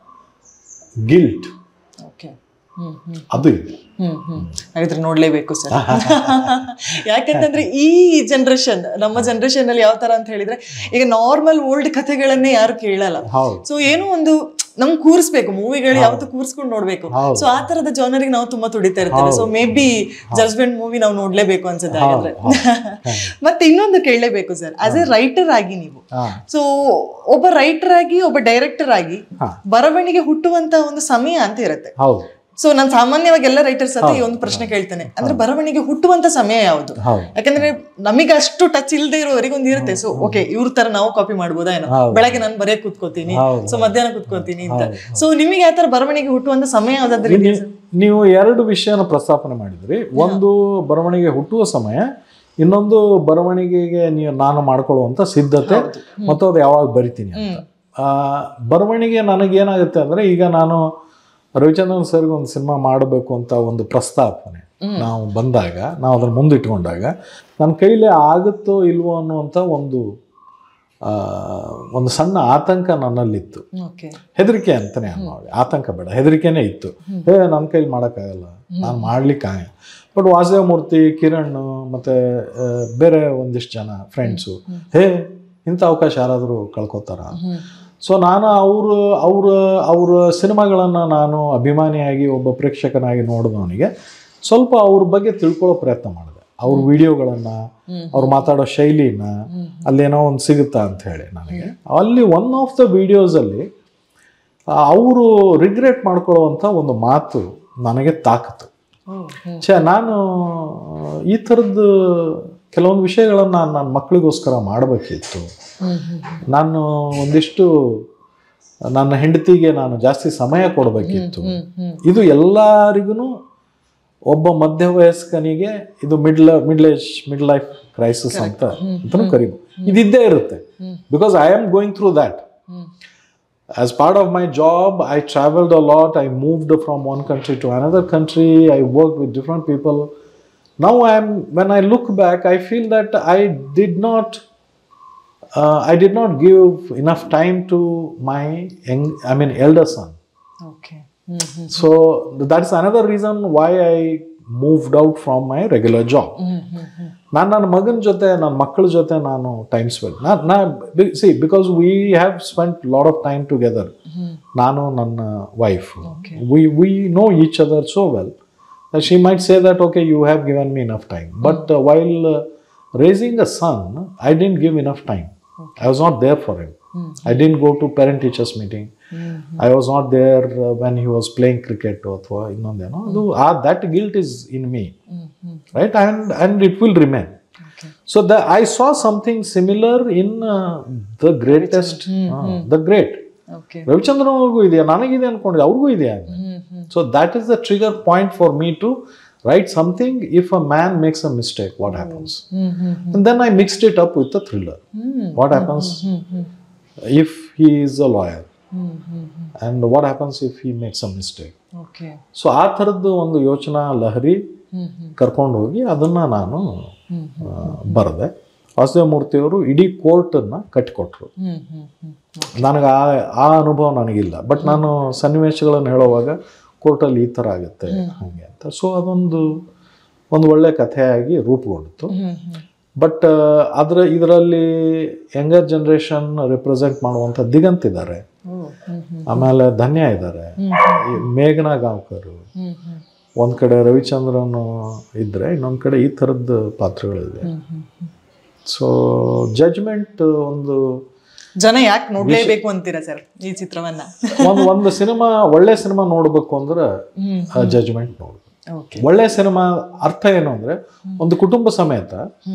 ಗಿಲ್ಟ್ ಓಕೆ ಹ್ಮ್ ಹ್ಮ್ ಅದು ಇದೆ ಹ್ಮ್ ಹ್ಮ್ ಹಾಗಾದ್ರೆ ನೋಡ್ಲೇಬೇಕು ಸರ್ ಯಾಕಂತಂದ್ರೆ ಈ ಜನರೇಷನ್ ನಮ್ಮ ಜನರೇಷನ್ ಅಲ್ಲಿ ಯಾವ ತರ ಅಂತ ಹೇಳಿದ್ರೆ ಈಗ ನಾರ್ಮಲ್ ಓಲ್ಡ್ ಕಥೆಗಳನ್ನೇ ಯಾರು ಕೇಳಲ್ಲ ಹೌದು ಸೊ ಏನೋ ಒಂದು ನಮ್ಗೆ ಕೂರಿಸ್ಬೇಕು ಮೂವಿಗಳು ಯಾವತ್ತು ಕೂರಿಸ್ಕೊಂಡು ನೋಡ್ಬೇಕು ಹೌದು. ಸೊ ಆ ತರದ ಜಾನರಿಗೆ ನಾವು ತುಂಬಾ ತುಡಿತಾ ಇರ್ತೇವೆ so maybe judgement movie ನಾವು ನೋಡ್ಲೇಬೇಕು ಅನ್ಸುತ್ತೆ ಹಾಗಾದ್ರೆ ಮತ್ತೆ ಇನ್ನೊಂದು ಕೇಳಲೇಬೇಕು ಸರ್ ಆಸ್ ಎ ರೈಟರ್ ಆಗಿ ನೀವು ಹಾ ಸೊ ಒಬ್ಬ ರೈಟರ್ ಆಗಿ ಒಬ್ಬ ಡೈರೆಕ್ಟರ್ ಆಗಿ ಹಾ. ಬರವಣಿಗೆ ಹುಟ್ಟುವಂತ ಒಂದು ಸಮಯ ಅಂತ ಇರುತ್ತೆ ಹೌದು ಸೊ ನಾನು ಸಾಮಾನ್ಯವಾಗಿ ಎಲ್ಲ ರೈಟರ್ಸ್ ಹತ್ರ ಈ ಒಂದು ಪ್ರಶ್ನೆ ಕೇಳ್ತೇನೆ ಅಂದ್ರೆ ಬರವಣಿಗೆ ಹುಟ್ಟುವಂತ ಸಮಯ ಯಾವುದು ಹೌದು ಯಾಕಂದ್ರೆ ನಮಗೆ ಅಷ್ಟು ಟಚ್ ಇಲ್ಲದೆ ಇರೋವರೆಗೆ ಒಂದು ಇರುತ್ತೆ ಸೊ ಓಕೆ ಇವ್ರ ತರ ನಾವು ಕಾಪಿ ಮಾಡ್ಬೋದಾ ಏನೋ ಹೌದು. ಬೆಳಗ್ಗೆ ನಾನು ಬರೆಯಕ್ ಕೂತ್ಕೋತೀನಿ ಹೌದು. ಸೊ ಮಧ್ಯಾಹ್ನ ಕೂತ್ಕೋತೀನಿ ಅಂತ ಸೊ ನಿಮಗೆ ಯಾವ ತರ ಬರವಣಿಗೆ ಹುಟ್ಟುವಂತ ಸಮಯ ಯಾವ್ದಾದ್ರೆ ನೀವು- ನೀವು ಎರಡು ವಿಷಯನ ಪ್ರಸ್ತಾಪನೆ ಮಾಡಿದ್ರಿ ಒಂದು ಬರವಣಿಗೆ ಹುಟ್ಟುವ ಸಮಯ ಇನ್ನೊಂದು ಬರವಣಿಗೆಗೆ ನೀವು ನಾನು ಮಾಡ್ಕೊಳ್ಳುವಂಥ ಸಿದ್ಧತೆ ಮತ್ತು ಅದು ಯಾವಾಗ ಬರಿತೀನಿ ಅಂತ ಆ, ಬರವಣಿಗೆ ನನಗೇನಾಗುತ್ತೆ ಅಂದರೆ ಈಗ ನಾನು ರವಿಚಂದ್ರನ್ ಸರ್ಗೆ ಒಂದು ಸಿನಿಮಾ ಮಾಡಬೇಕು ಅಂತ ಒಂದು ಪ್ರಸ್ತಾಪನೆ ನಾವು ಬಂದಾಗ ನಾವು ಅದನ್ನು ಮುಂದಿಟ್ಕೊಂಡಾಗ ನನ್ನ ಕೈಲಿ ಆಗುತ್ತೋ ಇಲ್ವೋ ಅನ್ನುವಂಥ ಒಂದು ಆ, ಒಂದು ಸಣ್ಣ ಆತಂಕ ನನ್ನಲ್ಲಿತ್ತು ಓಕೆ ಹೆದರಿಕೆ ಅಂತಾನೆ ಅನ್ನೋದು ಆತಂಕ ಬೇಡ ಹೆದರಿಕೆನೇ ಇತ್ತು ಏ ನನ್ನ ಕೈಲಿ ಮಾಡೋಕ್ಕಾಗಲ್ಲ ನಾನು ಮಾಡ್ಲಿಕ್ಕೆ ಆಗಲ್ಲ ಬಟ್ ವಾಸುದೇವಮೂರ್ತಿ ಕಿರಣ್ ಮತ್ತು ಬೇರೆ ಒಂದಿಷ್ಟು ಜನ ಫ್ರೆಂಡ್ಸು ಹೇ ಇಂಥ ಅವಕಾಶ ಯಾರಾದರೂ ಕಳ್ಕೊತಾರ ಸೊ ನಾನು ಅವರು ಅವ್ರ ಅವ್ರ ಸಿನಿಮಾಗಳನ್ನು ನಾನು ಅಭಿಮಾನಿಯಾಗಿ ಒಬ್ಬ ಪ್ರೇಕ್ಷಕನಾಗಿ ನೋಡಿದವನಿಗೆ ಸ್ವಲ್ಪ ಅವ್ರ ಬಗ್ಗೆ ತಿಳ್ಕೊಳ್ಳೋ ಪ್ರಯತ್ನ ಮಾಡಿದೆ ಅವ್ರ ವಿಡಿಯೋಗಳನ್ನು ಅವ್ರು ಮಾತಾಡೋ ಶೈಲಿನ ಅಲ್ಲೇನೋ ಒಂದು ಸಿಗುತ್ತಾ ಅಂತ ಹೇಳಿ ನನಗೆ ಅಲ್ಲಿ ಒನ್ ಆಫ್ ದ ವಿಡಿಯೋಸಲ್ಲಿ ಅವರು ರಿಗ್ರೆಟ್ ಮಾಡ್ಕೊಳ್ಳುವಂಥ ಒಂದು ಮಾತು ನನಗೆ ತಾಕತ್ತು ಛೇ ನಾನು ಈ ಥರದ್ದು ಕೆಲವೊಂದು ವಿಷಯಗಳನ್ನು ನನ್ನ ಮಕ್ಕಳಿಗೋಸ್ಕರ ಮಾಡಬೇಕಿತ್ತು ನಾನು ಒಂದಿಷ್ಟು ನನ್ನ ಹೆಂಡತಿಗೆ ನಾನು ಜಾಸ್ತಿ ಸಮಯ ಕೊಡಬೇಕಿತ್ತು ಇದು ಎಲ್ಲರಿಗೂ ಒಬ್ಬ ಮಧ್ಯವಯಸ್ಕನಿಗೆ ಇದು middle middle age mid life crisis ಅಂತ ಅಂತಲೂ ಕರಿಬೋದು ಇದಿದ್ದೇ ಇರುತ್ತೆ because I am going through that as part of my job i traveled a lot i moved from one country to another country i worked with different people now i'm when i look back i feel that i did not uh, i did not give enough time to my young, i mean elder son okay so that's another reason why i moved out from my regular job ನಾನು ನನ್ನ ಮಗನ ಜೊತೆ ನನ್ನ ಮಕ್ಕಳ ಜೊತೆ ನಾನು time spend ನಾ ನಾ ಸಿ because we have spend lot of time together ನಾನು ನನ್ನ wife we we know each other so well she might say that okay you have given me enough time but while raising a son I didn't give enough time I was not there for him I didn't go to parent teachers meeting I was not there when he was playing cricket ಅಥವಾ ಇನ್ನೊಂದೇನೋ ಅದು ಆ that guilt is in me right and and it will remain so the i saw something similar in uh, the greatest uh, the great okay ರವಿಚಂದ್ರನಿಗೂ ಇದೆಯಾ ನನಗಿದೆ ಅನ್ಕೊಂಡಿದ್ದೆ ಅವ್ರಿಗೂ ಇದೆಯಾ so that is the trigger point for me to write something if a man makes a mistake what happens and then i mixed it up with the thriller what happens if he is a lawyer and what happens if he makes a mistake okay so ಆ ಥರದ್ದು ಒಂದು ಯೋಚನಾ ಲಹರಿ ಕರ್ಕೊಂಡು ಹೋಗಿ ಅದನ್ನು ನಾನು ಬರೆದೆ ವಾಸುದೇವ ಮೂರ್ತಿಯವರು ಇಡೀ ಕೋರ್ಟನ್ನು ಕಟ್ಟಿಕೊಟ್ರು ನನಗೆ ಆ ಆ ಅನುಭವ ನನಗಿಲ್ಲ ಬಟ್ ನಾನು ಸನ್ನಿವೇಶಗಳನ್ನು ಹೇಳುವಾಗ ಕೋರ್ಟಲ್ಲಿ ಈ ಥರ ಆಗುತ್ತೆ ಹಾಗೆ ಅಂತ ಸೊ ಅದೊಂದು ಒಂದು ಒಳ್ಳೆ ಕಥೆಯಾಗಿ ರೂಪುಗೊಂಡಿತು ಬಟ್ ಅದರ ಇದರಲ್ಲಿ ಯಂಗರ್ ಜನ್ರೇಷನ್ ರಿಪ್ರೆಸೆಂಟ್ ಮಾಡುವಂಥ ದಿಗಂತ್ ಇದ್ದಾರೆ ಆಮೇಲೆ ಧನ್ಯ ಇದ್ದಾರೆ ಈ ಮೇಘನಾ ಗಾಂವ್ಕರ್ ಒಂದ್ ಕಡೆ ರವಿಚಂದ್ರನ್ ಇದ್ರೆ ಇನ್ನೊಂದ್ ಕಡೆ ಈ ಥರದ್ದು ಪಾತ್ರಗಳಿದೆ ಸೊ ಜಜ್ಮೆಂಟ್ ಒಂದು ಜನ ಯಾಕೆ ನೋಡ್ಲೇಬೇಕು ಅಂತೀರಾ ಸರ್ ಈ ಚಿತ್ರವನ್ನ ಒಂದು ಒಂದು ಸಿನಿಮಾ ಒಳ್ಳೆ ಸಿನಿಮಾ ನೋಡ್ಬೇಕು ಅಂದ್ರೆ ಜಜ್ಮೆಂಟ್ ನೋಡು ಓಕೆ ಒಳ್ಳೆ ಸಿನಿಮಾ ಅರ್ಥ ಏನು ಅಂದ್ರೆ ಒಂದು ಕುಟುಂಬ ಸಮೇತ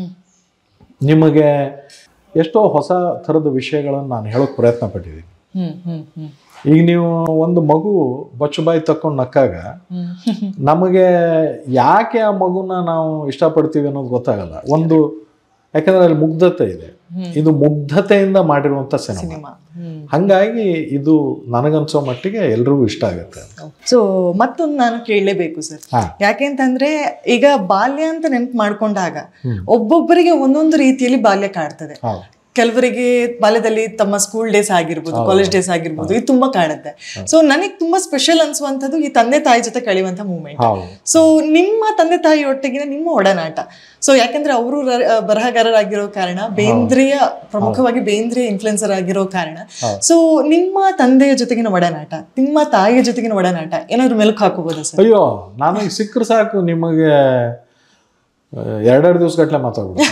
ನಿಮಗೆ ಎಷ್ಟೋ ಹೊಸ ಥರದ ವಿಷಯಗಳನ್ನು ನಾನು ಹೇಳೋಕೆ ಪ್ರಯತ್ನ ಪಟ್ಟಿದ್ದೀನಿ ಹ್ಮ್ ಹ್ಮ್ ಹ್ಮ್ ಈಗ ನೀವು ಒಂದು ಮಗು ಬಚ್ಚುಬಾಯಿ ತಕೊಂಡು ನಕ್ಕಾಗ ನಮಗೆ ಯಾಕೆ ಆ ಮಗುನ ನಾವು ಇಷ್ಟಪಡ್ತೀವಿ ಅನ್ನೋದು ಗೊತ್ತಾಗಲ್ಲ ಒಂದು ಯಾಕಂದ್ರೆ ಅಲ್ಲಿ ಮುಗ್ಧತೆ ಇದೆ ಇದು ಮುಗ್ಧತೆಯಿಂದ ಮಾಡಿರುವಂತ ಸಿನಿಮಾ ಸಿನಿಮಾ ಹ್ಮ್ ಹಂಗಾಗಿ ಇದು ನನಗನ್ಸೋ ಮಟ್ಟಿಗೆ ಎಲ್ರಿಗೂ ಇಷ್ಟ ಆಗುತ್ತೆ ಸೊ ಮತ್ತೊಂದು ನಾನು ಕೇಳಲೇಬೇಕು ಸರ್ ಹಾ. ಯಾಕೆಂತಂದ್ರೆ ಈಗ ಬಾಲ್ಯ ಅಂತ ನೆನ್ಪು ಮಾಡ್ಕೊಂಡಾಗ ಒಬ್ಬೊಬ್ಬರಿಗೆ ಒಂದೊಂದು ರೀತಿಯಲ್ಲಿ ಬಾಲ್ಯ ಕಾಡ್ತದೆ ಹೌದು ಕೆಲವರಿಗೆ ಬಾಲ್ಯದಲ್ಲಿ ತಮ್ಮ ಸ್ಕೂಲ್ ಡೇಸ್ ಆಗಿರ್ಬೋದು ಕಾಲೇಜ್ ಡೇಸ್ ಆಗಿರ್ಬೋದು ಇದು ತುಂಬಾ ಕಾಡುತ್ತೆ ಸೊ ನನಗೆ ತುಂಬಾ ಸ್ಪೆಷಲ್ ಅನ್ಸುವಂಥದ್ದು ಈ ತಂದೆ ತಾಯಿ ಜೊತೆ ಕಳೆಯುವಂತ ಮೂಮೆಂಟ್ ಹೌದು ಸೊ ನಿಮ್ಮ ತಂದೆ ತಾಯಿ ಒಟ್ಟಿಗಿನ ನಿಮ್ಮ ಒಡನಾಟ ಸೊ ಯಾಕಂದ್ರೆ ಅವರು ಬರಹಗಾರರಾಗಿರೋ ಕಾರಣ ಬೇಂದ್ರೆಯ ಪ್ರಮುಖವಾಗಿ ಬೇಂದ್ರೆಯ ಇನ್ಫ್ಲುಯೆನ್ಸರ್ ಆಗಿರೋ ಕಾರಣ ಸೊ ನಿಮ್ಮ ತಂದೆಯ ಜೊತೆಗಿನ ಒಡನಾಟ ನಿಮ್ಮ ತಾಯಿಯ ಜೊತೆಗಿನ ಒಡನಾಟ ಏನಾದ್ರು ಮೆಲುಕು ಹಾಕೋಬೋದಾ ಸರ್ ಅಯ್ಯೋ ನನಗೆ ಸಿಕ್ಕರೆ ಸಾಕು ನಿಮಗೆ ಎರಡೆರಡು ದಿವಸ ಗಟ್ಟಲೆ ಮಾತಾಡ್ಬಿಡ್ತೀನಿ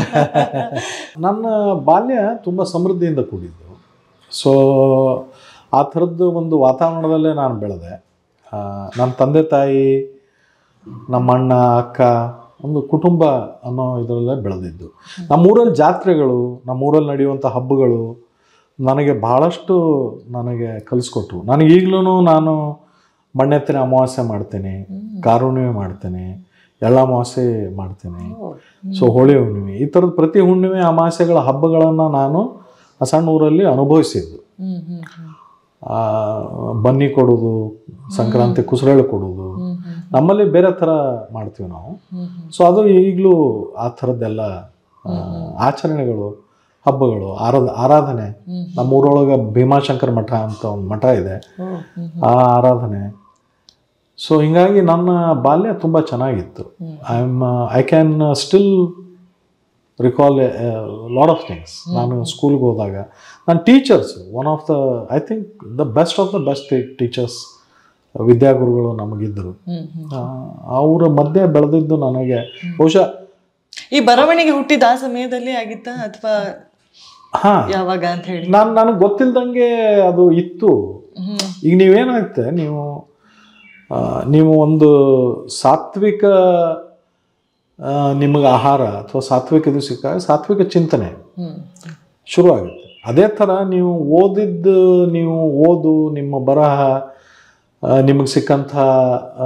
ನನ್ನ ಬಾಲ್ಯ ತುಂಬ ಸಮೃದ್ಧಿಯಿಂದ ಕೂಡಿದ್ದು ಸೊ ಆ ಥರದ್ದು ಒಂದು ವಾತಾವರಣದಲ್ಲೇ ನಾನು ಬೆಳೆದೆ ಆ, ನನ್ನ ತಂದೆ ತಾಯಿ ನಮ್ಮ ಅಣ್ಣ ಅಕ್ಕ ಒಂದು ಕುಟುಂಬ ಅನ್ನೋ ಇದರಲ್ಲೇ ಬೆಳೆದಿದ್ದು ನಮ್ಮೂರಲ್ಲಿ ಜಾತ್ರೆಗಳು ನಮ್ಮೂರಲ್ಲಿ ನಡೆಯುವಂಥ ಹಬ್ಬಗಳು ನನಗೆ ಬಹಳಷ್ಟು ನನಗೆ ಕಲಿಸ್ಕೊಟ್ರು ನನಗೆ ಈಗಲೂ ನಾನು ಮಣ್ಣೆತ್ತಿನ ಅಮಾವಾಸ್ಯೆ ಮಾಡ್ತೇನೆ ಕಾರುಣ್ಣಿಮೆ ಮಾಡ್ತೇನೆ ಎಳ್ಳ ಅಮಾವಾಸ್ಯೆ ಮಾಡ್ತೇನೆ ಸೊ ಹೋಳಿ ಹುಣ್ಣಿಮೆ ಈ ಥರದ ಪ್ರತಿ ಹುಣ್ಣಿಮೆ ಅಮಾವಾಸ್ಯೆಗಳ ಹಬ್ಬಗಳನ್ನು ನಾನು ಆ ಸಣ್ಣ ಊರಲ್ಲಿ ಅನುಭವಿಸಿದ್ದು ಹ್ಮ್ ಹ್ಮ್ ಹ್ಮ್ ಆ, ಬನ್ನಿ ಕೊಡೋದು ಸಂಕ್ರಾಂತಿ ಕುಸರಳು ಕೊಡೋದು ನಮ್ಮಲ್ಲಿ ಬೇರೆ ಥರ ಮಾಡ್ತೀವಿ ನಾವು ಹ್ಮ್ ಸೊ ಅದು ಈಗಲೂ ಆ ಥರದ್ದೆಲ್ಲ ಆ, ಆಚರಣೆಗಳು ಹಬ್ಬಗಳು ಆರಾಧ ಆರಾಧನೆ ಹ್ಮ್. ನಮ್ಮ ಊರೊಳಗೆ ಭೀಮಾಶಂಕರ ಮಠ ಅಂತ ಒಂದು ಮಠ ಇದೆ ಓ, ಹ್ಮ್ ಆ ಆರಾಧನೆ ಸೊ ಹಿಂಗಾಗಿ ನನ್ನ ಬಾಲ್ಯ ತುಂಬ ಚೆನ್ನಾಗಿತ್ತು I am I can still recall lot of things ನಾನು ಸ್ಕೂಲ್ಗೆ ಹೋದಾಗ ನನ್ನ teachers one of the I think the best of the best teachers ವಿದ್ಯಾಗುರುಗಳು ನಮಗಿದ್ದರು ಹ್ಮ್ ಹ್ಮ್ ಅವರ ಮಧ್ಯೆ ಬೆಳೆದಿದ್ದು ನನಗೆ ಬಹುಶಃ ಈ ಬರವಣಿಗೆ ಹುಟ್ಟಿದ ಆ ಸಮಯದಲ್ಲಿ ಆಗಿತ್ತಾ ಅಥವಾ ಹಾಂ ಯಾವಾಗ ಅಂತ ಹೇಳಿ ನಾನು ನನಗೆ ಗೊತ್ತಿಲ್ದಂಗೆ ಅದು ಇತ್ತು ಹ್ಮ್ ಈಗ ನೀವೇನಾಗುತ್ತೆ ನೀವು ಆ, ನೀವು ಒಂದು ಸಾತ್ವಿಕ ಆ, ನಿಮಗೆ ಆಹಾರ ಅಥವಾ ಸಾತ್ವಿಕ ಇದು ಸಿಕ್ಕಾಗ ಸಾತ್ವಿಕ ಚಿಂತನೆ ಹ್ಮ್ ಶುರುವಾಗುತ್ತೆ ಅದೇ ಥರ ನೀವು ಓದಿದ್ದು ನೀವು ಓದು ನಿಮ್ಮ ಬರಹ ನಿಮಗೆ ಸಿಕ್ಕಂಥ ಆ,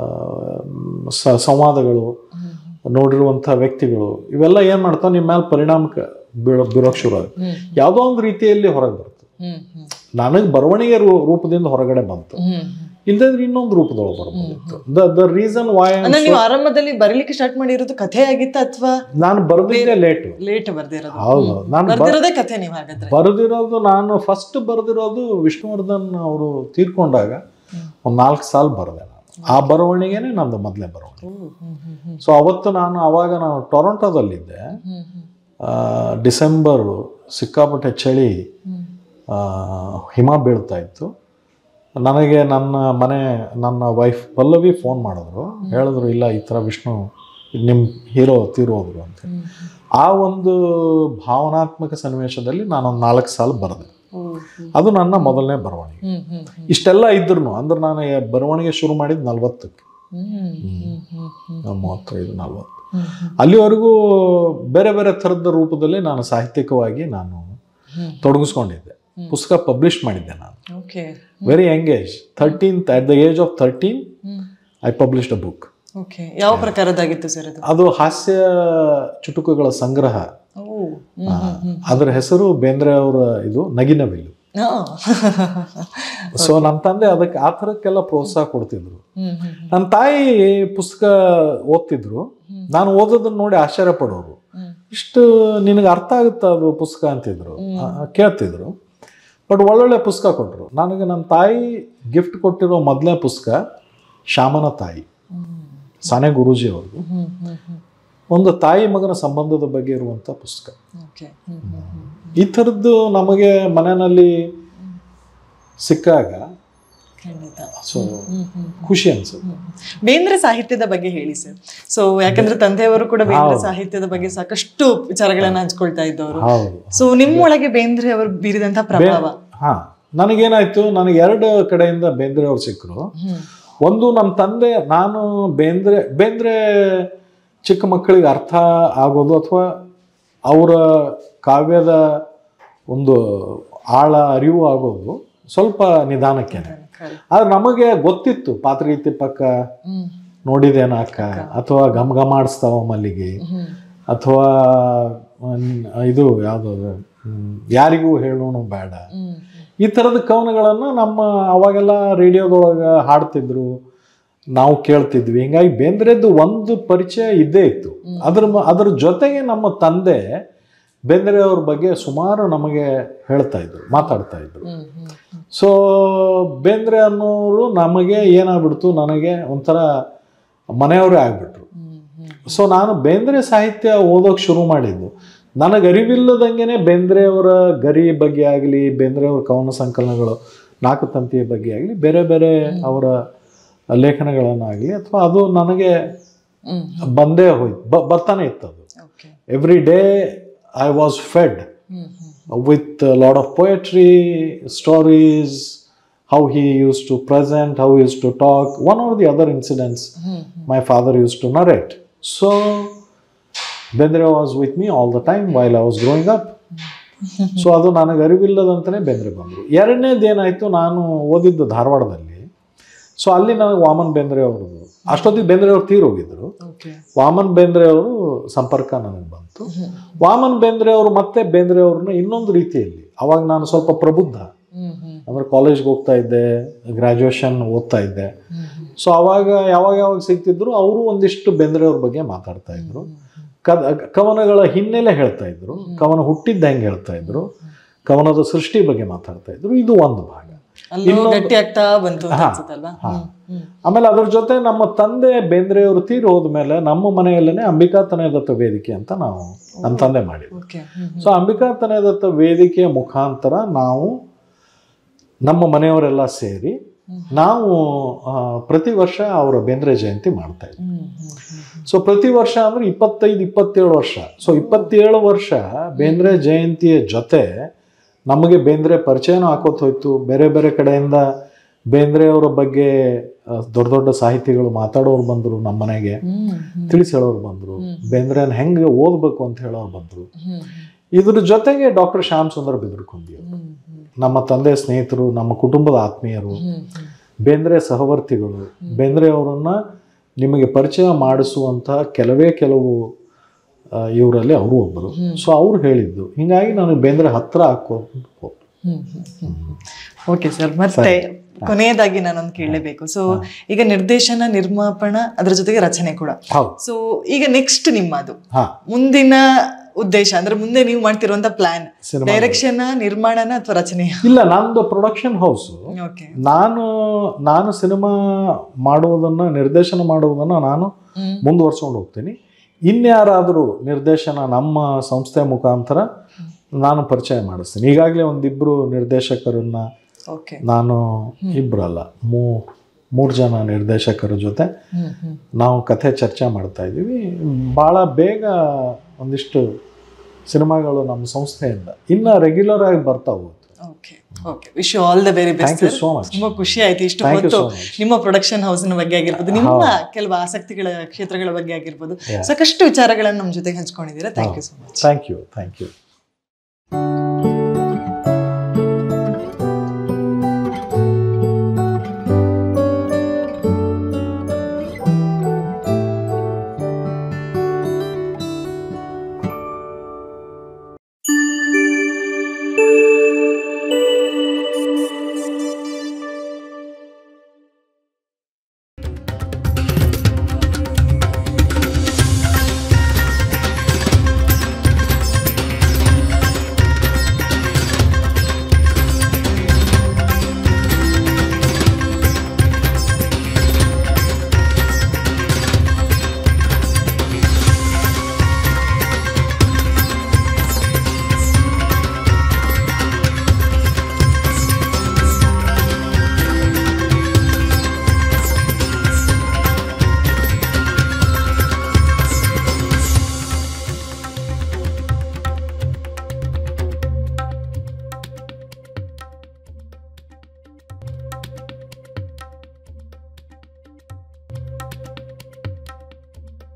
ಸ- ಸಂವಾದಗಳು ನೋಡಿರುವಂಥ ವ್ಯಕ್ತಿಗಳು ಇವೆಲ್ಲ ಏನು ಮಾಡ್ತಾವೆ ನಿಮ್ಮ ಮೇಲೆ ಪರಿಣಾಮ ಬೀಳೋ ಬೀರೋಕ್ಕೆ ಶುರು ಆಗುತ್ತೆ ಹ್ಮ್. ಯಾವುದೋ ಒಂದು ರೀತಿಯಲ್ಲಿ ಹೊರಗೆ ಬರುತ್ತೆ ಹ್ಮ್ ಹ್ಮ್ ನನಗೆ ಬರವಣಿಗೆ ರೂ- ರೂಪದಿಂದ ಹೊರಗಡೆ ಬಂತು ಹ್ಮ್ ಇಲ್ಲದ್ರೆ ಇನ್ನೊಂದು ರೂಪದೊಳಗೆ ಬರ್ಬೋದಿತ್ತು ದ ದ ರೀಸನ್ ವೈ ಅಂದ್ರೆ ನೀವು ಆರಂಭದಲ್ಲಿ ಬರೀಲಿಕ್ಕೆ ಸ್ಟಾರ್ಟ್ ಮಾಡಿರೋದು ಕಥೆ ಆಗಿತ್ತ ಅಥವಾ ನಾನು ಬರೆದಿದ್ದೆ ಲೇಟು ಲೇಟ್ ಬರ್ದಿರೋದು ಹೌದು ನಾನು ಬರ್ದಿರೋದೇ ಕಥೆ ನೀವು ಹಾಗಾದ್ರೆ ಬರೆದಿರೋದು ನಾನು ಫಸ್ಟ್ ಬರೆದಿರೋದು ವಿಷ್ಣುವರ್ಧನ್ ಅವರು ತೀರ್ಕೊಂಡಾಗ ಒಂದು ನಾಲ್ಕು ಸಾಲ ಬರೆದೆ ನಾನು ಆ ಬರವಣಿಗೆನೇ ನಂದು ಮೊದಲೇ ಬರವಣಿಗೆ ಹ್ಮ್ ಹ್ಮ್ ಹ್ಮ್ ಹ್ಮ್ ಸೊ ಅವತ್ತು ನಾನು ಅವಾಗ ನಾನು ಟೊರೊಂಟೊದಲ್ಲಿದ್ದೆ ಹ್ಮ್ ಹ್ಮ್ ಆ, ಡಿಸೆಂಬರು ಸಿಕ್ಕಾಪಟ್ಟೆ ಚಳಿ ಹ್ಮ್ ಆ, ಹಿಮ ಬೀಳ್ತಾ ಇತ್ತು ನನಗೆ ನನ್ನ ಮನೆ ನನ್ನ ವೈಫ್ ಪಲ್ಲವಿ ಫೋನ್ ಮಾಡಿದ್ರು ಹೇಳಿದ್ರು ಇಲ್ಲ ಈ ಥರ ವಿಷ್ಣು ನಿಮ್ಮ ಹೀರೋ ತೀರೋದ್ರು ಅಂತ ಹ್ಮ್ ಆ ಒಂದು ಭಾವನಾತ್ಮಕ ಸನ್ನಿವೇಶದಲ್ಲಿ ನಾನೊಂದು ನಾಲ್ಕು ಸಾಲ ಬರೆದೆ ಹ್ಮ್ ಹ್ಮ್ ಅದು ನನ್ನ ಮೊದಲನೇ ಬರವಣಿಗೆ ಹ್ಮ್ ಹ್ಮ್ ಹ್ಮ್ ಇಷ್ಟೆಲ್ಲ ಇದ್ರು ಅಂದ್ರೆ ನಾನು ಬರವಣಿಗೆ ಶುರು ಮಾಡಿದ್ದು ನಲ್ವತ್ತಕ್ಕೆ ಹ್ಮ್ ಹ್ಮ್ ಹ್ಮ್ ಹ್ಮ್ ಮೂವತ್ತೈದು ನಲ್ವತ್ತು ಹ್ಮ್ ಹ್ಮ್ ಅಲ್ಲಿವರೆಗೂ ಬೇರೆ ಬೇರೆ ಥರದ ರೂಪದಲ್ಲಿ ನಾನು ಸಾಹಿತ್ಯಿಕವಾಗಿ ನಾನು ಹ್ಮ್. ತೊಡಗಿಸ್ಕೊಂಡಿದ್ದೆ ಪುಸ್ತಕ ಪಬ್ಲಿಷ್ ಮಾಡಿದ್ದೆ ನಾನು okay very engage thirteenth at the age of thirteen hmm I published a book okay ಯಾವ ಪ್ರಕಾರದಾಗಿತ್ತು ಸರ್ ಅದು ಅದು ಹಾಸ್ಯ ಚುಟುಕುಗಳ ಸಂಗ್ರಹ ಓ ಹ್ಮ್ ಹ್ಮ್ ಹ್ಮ್ ಅದರ ಹೆಸರು ಬೇಂದ್ರೆ ಅವರ ಇದು ನಗಿನವಿಲ್ಲು ಆ. ಸೊ ನನ್ನ ತಂದೆ ಅದಕ್ಕೆ ಆ ಥರಕ್ಕೆಲ್ಲ ಪ್ರೋತ್ಸಾಹ ಕೊಡ್ತಿದ್ರು ಹ್ಮ್ ಹ್ಮ್ ನನ್ನ ತಾಯಿ ಪುಸ್ತಕ ಓದ್ತಿದ್ರು ನಾನು ಓದೋದನ್ನ ನೋಡಿ ಆಶ್ಚರ್ಯ ಪಡೋರು ಹ್ಮ್. ಇಷ್ಟು ನಿನಗೆ ಅರ್ಥ ಆಗುತ್ತಾ ಅದು ಪುಸ್ತಕ ಅಂತಿದ್ರು ಆ, ಕೇಳ್ತಿದ್ರು ಬಟ್ ಒಳ್ಳೊಳ್ಳೆ ಪುಸ್ತಕ ಕೊಟ್ಟರು ನನಗೆ ನನ್ನ ತಾಯಿ ಗಿಫ್ಟ್ ಕೊಟ್ಟಿರೋ ಮೊದಲನೇ ಪುಸ್ತಕ ಶ್ಯಾಮನ ತಾಯಿ ಹ್ಮ್ ಸಾನೆ ಗುರೂಜಿ ಅವ್ರದ್ದು ಹ್ಮ್ ಹ್ಮ್ ಹ್ಮ್ ಒಂದು ತಾಯಿ ಮಗನ ಸಂಬಂಧದ ಬಗ್ಗೆ ಇರುವಂಥ ಪುಸ್ತಕ ಓಕೆ ಹ್ಮ್ ಹ್ಮ್ ಹ್ಮ್ ಈ ಥರದ್ದು ನಮಗೆ ಮನೆಯಲ್ಲಿ ಸಿಕ್ಕಾಗ ಖಂಡಿತ ಸೊ ಹ್ಮ್ ಹ್ಮ್ ಖುಷಿ ಅನ್ಸುತ್ತೆ ಹ್ಮ್. ಬೇಂದ್ರೆ ಸಾಹಿತ್ಯದ ಬಗ್ಗೆ ಹೇಳಿ ಸರ್ ಸೊ ಯಾಕಂದ್ರೆ ತಂದೆಯವರು ಕೂಡ ಬೇಂದ್ರೆ ಸಾಹಿತ್ಯದ ಬಗ್ಗೆ ಸಾಕಷ್ಟು ವಿಚಾರಗಳನ್ನ ಹಂಚ್ಕೊಳ್ತಾ ಇದ್ದವರು ಹೌದು ಸೊ ನಿಮ್ಮೊಳಗೆ ಬೇಂದ್ರೆ ಅವರು ಬೀರಿದಂತ ಪ್ರಭಾವ ಹಾ ನನಗೇನಾಯ್ತು ನನಗೆ ಎರಡು ಕಡೆಯಿಂದ ಬೇಂದ್ರೆ ಅವ್ರು ಸಿಕ್ಕರು ಹ್ಮ್ ಒಂದು ನಮ್ಮ ತಂದೆ ನಾನು ಬೇಂದ್ರೆ ಬೇಂದ್ರೆ ಚಿಕ್ಕ ಮಕ್ಕಳಿಗೆ ಅರ್ಥ ಆಗೋದು ಅಥವಾ ಅವರ ಕಾವ್ಯದ ಒಂದು ಆಳ ಅರಿವು ಆಗೋದು ಸ್ವಲ್ಪ ನಿಧಾನಕ್ಕೇನೆ ಆದ್ರೆ ನಮಗೆ ಗೊತ್ತಿತ್ತು ಪಾತ್ರಿತಿ ಪಕ್ಕ ಹ್ಮ್ ನೋಡಿದೇನ ಅಕ್ಕ ಅಥವಾ ಘಮ ಘಮಾಡಿಸ್ತಾವ ಮಲ್ಲಿಗೆ ಹ್ಮ್ ಅಥವಾ ಇದು ಯಾವುದದು ಯಾರಿಗೂ ಹೇಳೋಣ ಬೇಡ ಹ್ಮ್ ಈ ಥರದ ಕವನಗಳನ್ನು ನಮ್ಮ ಅವಾಗೆಲ್ಲ ರೇಡಿಯೋದೊಳಗೆ ಹಾಡ್ತಿದ್ರು ನಾವು ಕೇಳ್ತಿದ್ವಿ ಹಿಂಗಾಗಿ ಬೇಂದ್ರೆದ್ದು ಒಂದು ಪರಿಚಯ ಇದ್ದೇ ಇತ್ತು ಅದ್ರ ಮ- ಅದ್ರ ಜೊತೆಗೆ ನಮ್ಮ ತಂದೆ ಬೇಂದ್ರೆ ಅವ್ರ ಬಗ್ಗೆ ಸುಮಾರು ನಮಗೆ ಹೇಳ್ತಾ ಇದ್ರು ಮಾತಾಡ್ತಾ ಇದ್ರು ಹ್ಮ್ ಹ್ಮ್ ಹ್ಮ್ ಸೊ ಬೇಂದ್ರೆ ಅನ್ನೋರು ನಮಗೆ ಏನಾಗ್ಬಿಡ್ತು ನನಗೆ ಒಂಥರ ಮನೆಯವರೇ ಆಗ್ಬಿಟ್ರು ಹ್ಮ್ ಹ್ಮ್ ಸೊ ನಾನು ಬೇಂದ್ರೆ ಸಾಹಿತ್ಯ ಓದೋಕೆ ಶುರು ಮಾಡಿದ್ದು ನನಗೆ ಅರಿವಿಲ್ಲದಂಗೆನೆ ಬೇಂದ್ರೆಯವರ ಗರಿ ಬಗ್ಗೆ ಆಗಲಿ ಬೇಂದ್ರೆಯವರ ಕವನ ಸಂಕಲನಗಳು ನಾಲ್ಕು ತಂತಿಯ ಬಗ್ಗೆ ಆಗಲಿ ಬೇರೆ ಬೇರೆ ಅವರ ಲೇಖನಗಳನ್ನಾಗಲಿ ಅಥವಾ ಅದು ನನಗೆ ಹ್ಮ್ ಬಂದೇ ಹೋಯ್ತು ಬ ಬರ್ತಾನೆ ಇತ್ತು ಅದು okay every day I was fed hmm hmm with a lot of poetry, stories, how he used to present, how he used to talk, one or the other incidents hmm my father used to narrate. So, Bendre was with me all the time while I was growing up. So ಅದು ನನಗೆ ಅರಿವಿಲ್ಲದಂತಲೇ ಬೇಂದ್ರೆ ಬಂದರು ಎರಡನೇದು ಏನಾಯಿತು ನಾನು ಓದಿದ್ದು ಧಾರವಾಡದಲ್ಲಿ so ಅಲ್ಲಿ ನನಗೆ ವಾಮನ್ ಬೇಂದ್ರೆ ಅವ್ರದ್ದು ಅಷ್ಟೊತ್ತಿಗೆ ಬೇಂದ್ರೆ ಅವ್ರು ತೀರೋಗಿದ್ರು ಓಕೆ ವಾಮನ್ ಬೇಂದ್ರೆ ಅವರು ಸಂಪರ್ಕ ನನಗೆ ಬಂತು ವಾಮನ್ ಬೇಂದ್ರೆ ಅವರು ಮತ್ತೆ ಬೇಂದ್ರೆ ಅವ್ರನ್ನ ಇನ್ನೊಂದು ರೀತಿಯಲ್ಲಿ ಅವಾಗ ನಾನು ಸ್ವಲ್ಪ ಪ್ರಬುದ್ಧ ಹ್ಮ್ ಹ್ಮ್ ಅಂದ್ರೆ ಕಾಲೇಜ್ಗೆ ಹೋಗ್ತಾ ಇದ್ದೆ ಗ್ರ್ಯಾಜುಯೇಷನ್ ಓದ್ತಾ ಇದ್ದೆ ಹ್ಮ್ ಸೊ ಅವಾಗ ಯಾವಾಗ ಯಾವಾಗ ಸಿಗ್ತಿದ್ರು ಅವರು ಒಂದಿಷ್ಟು ಬೇಂದ್ರೆ ಅವ್ರ ಬಗ್ಗೆ ಮಾತಾಡ್ತಾ ಇದ್ರು ಕದ ಕವನಗಳ ಹಿನ್ನೆಲೆ ಹೇಳ್ತಾ ಇದ್ರು ಕವನ ಹುಟ್ಟಿದ್ದ ಹೆಂಗೆ ಹೇಳ್ತಾ ಇದ್ರು ಕವನದ ಸೃಷ್ಟಿ ಬಗ್ಗೆ ಮಾತಾಡ್ತಾ ಇದ್ರು ಇದು ಒಂದು ಭಾಗ ಅಲ್ಲೂ ಗಟ್ಟಿ ಆಗ್ತಾ ಬಂತು ಅಂತ ಅನ್ಸುತ್ತಲ್ವಾ ಹ್ಮ್ ಹ್ಮ್ ಆಮೇಲೆ ಅದ್ರ ಜೊತೆ ನಮ್ಮ ತಂದೆ ಬೇಂದ್ರೆಯವರು ತೀರಿ ಹೋದ್ಮೇಲೆ ನಮ್ಮ ಮನೆಯಲ್ಲೇ ಅಂಬಿಕಾ ತನಯದತ್ತ ವೇದಿಕೆ ಅಂತ ನಾವು ನಮ್ಮ ತಂದೆ ಮಾಡಿದ್ವಿ okay hmm so Ambika Tanayadatta ವೇದಿಕೆಯ ಮುಖಾಂತರ ನಾವು ನಮ್ಮ ಮನೆಯವರೆಲ್ಲ ಸೇರಿ ನಾವು ಆ, ಪ್ರತಿ ವರ್ಷ ಅವರ ಬೇಂದ್ರೆ ಜಯಂತಿ ಮಾಡ್ತಾ ಇದ್ವಿ ಹ್ಮ್ ಹ್ಮ್ ಹ್ಮ್ ಸೊ ಪ್ರತಿ ವರ್ಷ ಅಂದ್ರೆ ಇಪ್ಪತ್ತೈದು ಇಪ್ಪತ್ತೇಳು ವರ್ಷ ಸೊ ಇಪ್ಪತ್ತೇಳು ವರ್ಷ ಬೇಂದ್ರೆ ಜಯಂತಿಯ ಜೊತೆ ನಮಗೆ ಬೇಂದ್ರೆ ಪರಿಚಯನೂ ಹಾಕೋತ್ ಹೋಯ್ತು ಬೇರೆ ಬೇರೆ ಕಡೆಯಿಂದ ಬೇಂದ್ರೆ ಅವರ ಬಗ್ಗೆ ಆ, ದೊಡ್ಡ ದೊಡ್ಡ ಸಾಹಿತಿಗಳು ಮಾತಾಡೋರು ಬಂದರು ನಮ್ಮ ಮನೆಗೆ ಹ್ಮ್ ಹ್ಮ್ ತಿಳಿಸಿ ಹೇಳೋರು ಬಂದರು ಬೇಂದ್ರೆನ ಹೆಂಗೆ ಓದಬೇಕು ಅಂತ ಹೇಳೋರು ಬಂದರು ಹ್ಮ್ ಇದ್ರ ಜೊತೆಗೆ ಡಾಕ್ಟರ್ ಶ್ಯಾಮ್ ಸುಂದರ್ ಬಿದ್ರಕೊಂಡಿ ಹ್ಮ್ ಹ್ಮ್ ನಮ್ಮ ತಂದೆ ಸ್ನೇಹಿತರು ನಮ್ಮ ಕುಟುಂಬದ ಆತ್ಮೀಯರು ಹ್ಮ್ ಹ್ಮ್ ಬೇಂದ್ರೆ ಸಹವರ್ತಿಗಳು ಬೇಂದ್ರೆ ಅವರನ್ನ ನಿಮಗೆ ಪರಿಚಯ ಮಾಡಿಸುವಂತಹ ಕೆಲವೇ ಕೆಲವು ಆ, ಇವರಲ್ಲಿ ಅವರು ಒಬ್ಬರು ಸೊ ಅವ್ರು ಹೇಳಿದ್ದು ಹಿಂಗಾಗಿ ನನಗೆ ಬೇಂದ್ರೆ ಹತ್ರ ಹಾಕೋ ಓಕೆ ಸರ್ ಮತ್ತೆ ಕೊನೆಯದಾಗಿ ನಾನೊಂದು ಕೇಳಲೇಬೇಕು ಸೊ ಈಗ ನಿರ್ದೇಶನ ನಿರ್ಮಾಪನ ಅದ್ರ ಜೊತೆಗೆ ರಚನೆ ಕೂಡ ಹೌದು ಸೊ ಈಗ ನೆಕ್ಸ್ಟ್ ನಿಮ್ಮದು ಹಾ ಮುಂದಿನ ಉದ್ದೇಶ ಅಂದ್ರೆ ಮುಂದೆ ನೀವು ಮಾಡ್ತಿರುವಂತ ಪ್ಲಾನ್ ಸಿನಿಮಾ ಡೈರೆಕ್ಷನ್ ನಿರ್ಮಾಣನ ಅಥವಾ ರಚನೆಯ ಇಲ್ಲ ನಂದು ಪ್ರೊಡಕ್ಷನ್ ಹೌಸು ಓಕೆ ನಾನು ನಾನು ಸಿನಿಮಾ ಮಾಡುವುದನ್ನು ನಿರ್ದೇಶನ ಮಾಡುವುದನ್ನು ನಾನು ಹ್ಮ್. ಮುಂದುವರ್ಸ್ಕೊಂಡು ಹೋಗ್ತೀನಿ ಇನ್ಯಾರಾದರೂ ನಿರ್ದೇಶನ ನಮ್ಮ ಸಂಸ್ಥೆ ಮುಖಾಂತರ ನಾನು ಪರಿಚಯ ಮಾಡಿಸ್ತೀನಿ ಈಗಾಗಲೇ ಒಂದಿಬ್ಬರು ನಿರ್ದೇಶಕರನ್ನ ಓಕೆ ನಾನು ಇಬ್ಬರಲ್ಲ ಮೂ ಮೂರು ಜನ ನಿರ್ದೇಶಕರ ಜೊತೆ ಹ್ಮ್ ಹ್ಮ್ ನಾವು ಕಥೆ ಚರ್ಚೆ ಮಾಡ್ತಾ ಇದ್ದೀವಿ ಭಾಳ ಬೇಗ ಒಂದಿಷ್ಟು ಸಿನಿಮಾಗಳು ನಮ್ಮ ಸಂಸ್ಥೆಯಿಂದ ಇನ್ನು ರೆಗ್ಯುಲರ್ ಆಗಿ ಬರ್ತಾ ಹೋಗುತ್ತೆ okay okay wish all the very best thank you so much ತುಂಬಾ ಖುಷಿ ಆಯ್ತು ಇಷ್ಟು Thank you ಹೊತ್ತು so much. ನಿಮ್ಮ ಪ್ರೊಡಕ್ಷನ್ ಹೌಸ್ನ ಬಗ್ಗೆ ಆಗಿರ್ಬೋದು ನಿಮ್ಮ ಕೆಲವು ಆಸಕ್ತಿಗಳ ಕ್ಷೇತ್ರಗಳ ಬಗ್ಗೆ ಆಗಿರ್ಬೋದು ಸಾಕಷ್ಟು ವಿಚಾರಗಳನ್ನು ನಮ್ಮ ಜೊತೆಗೆ ಹಂಚ್ಕೊಂಡಿದ್ದೀರಾ thank you so much thank you thank you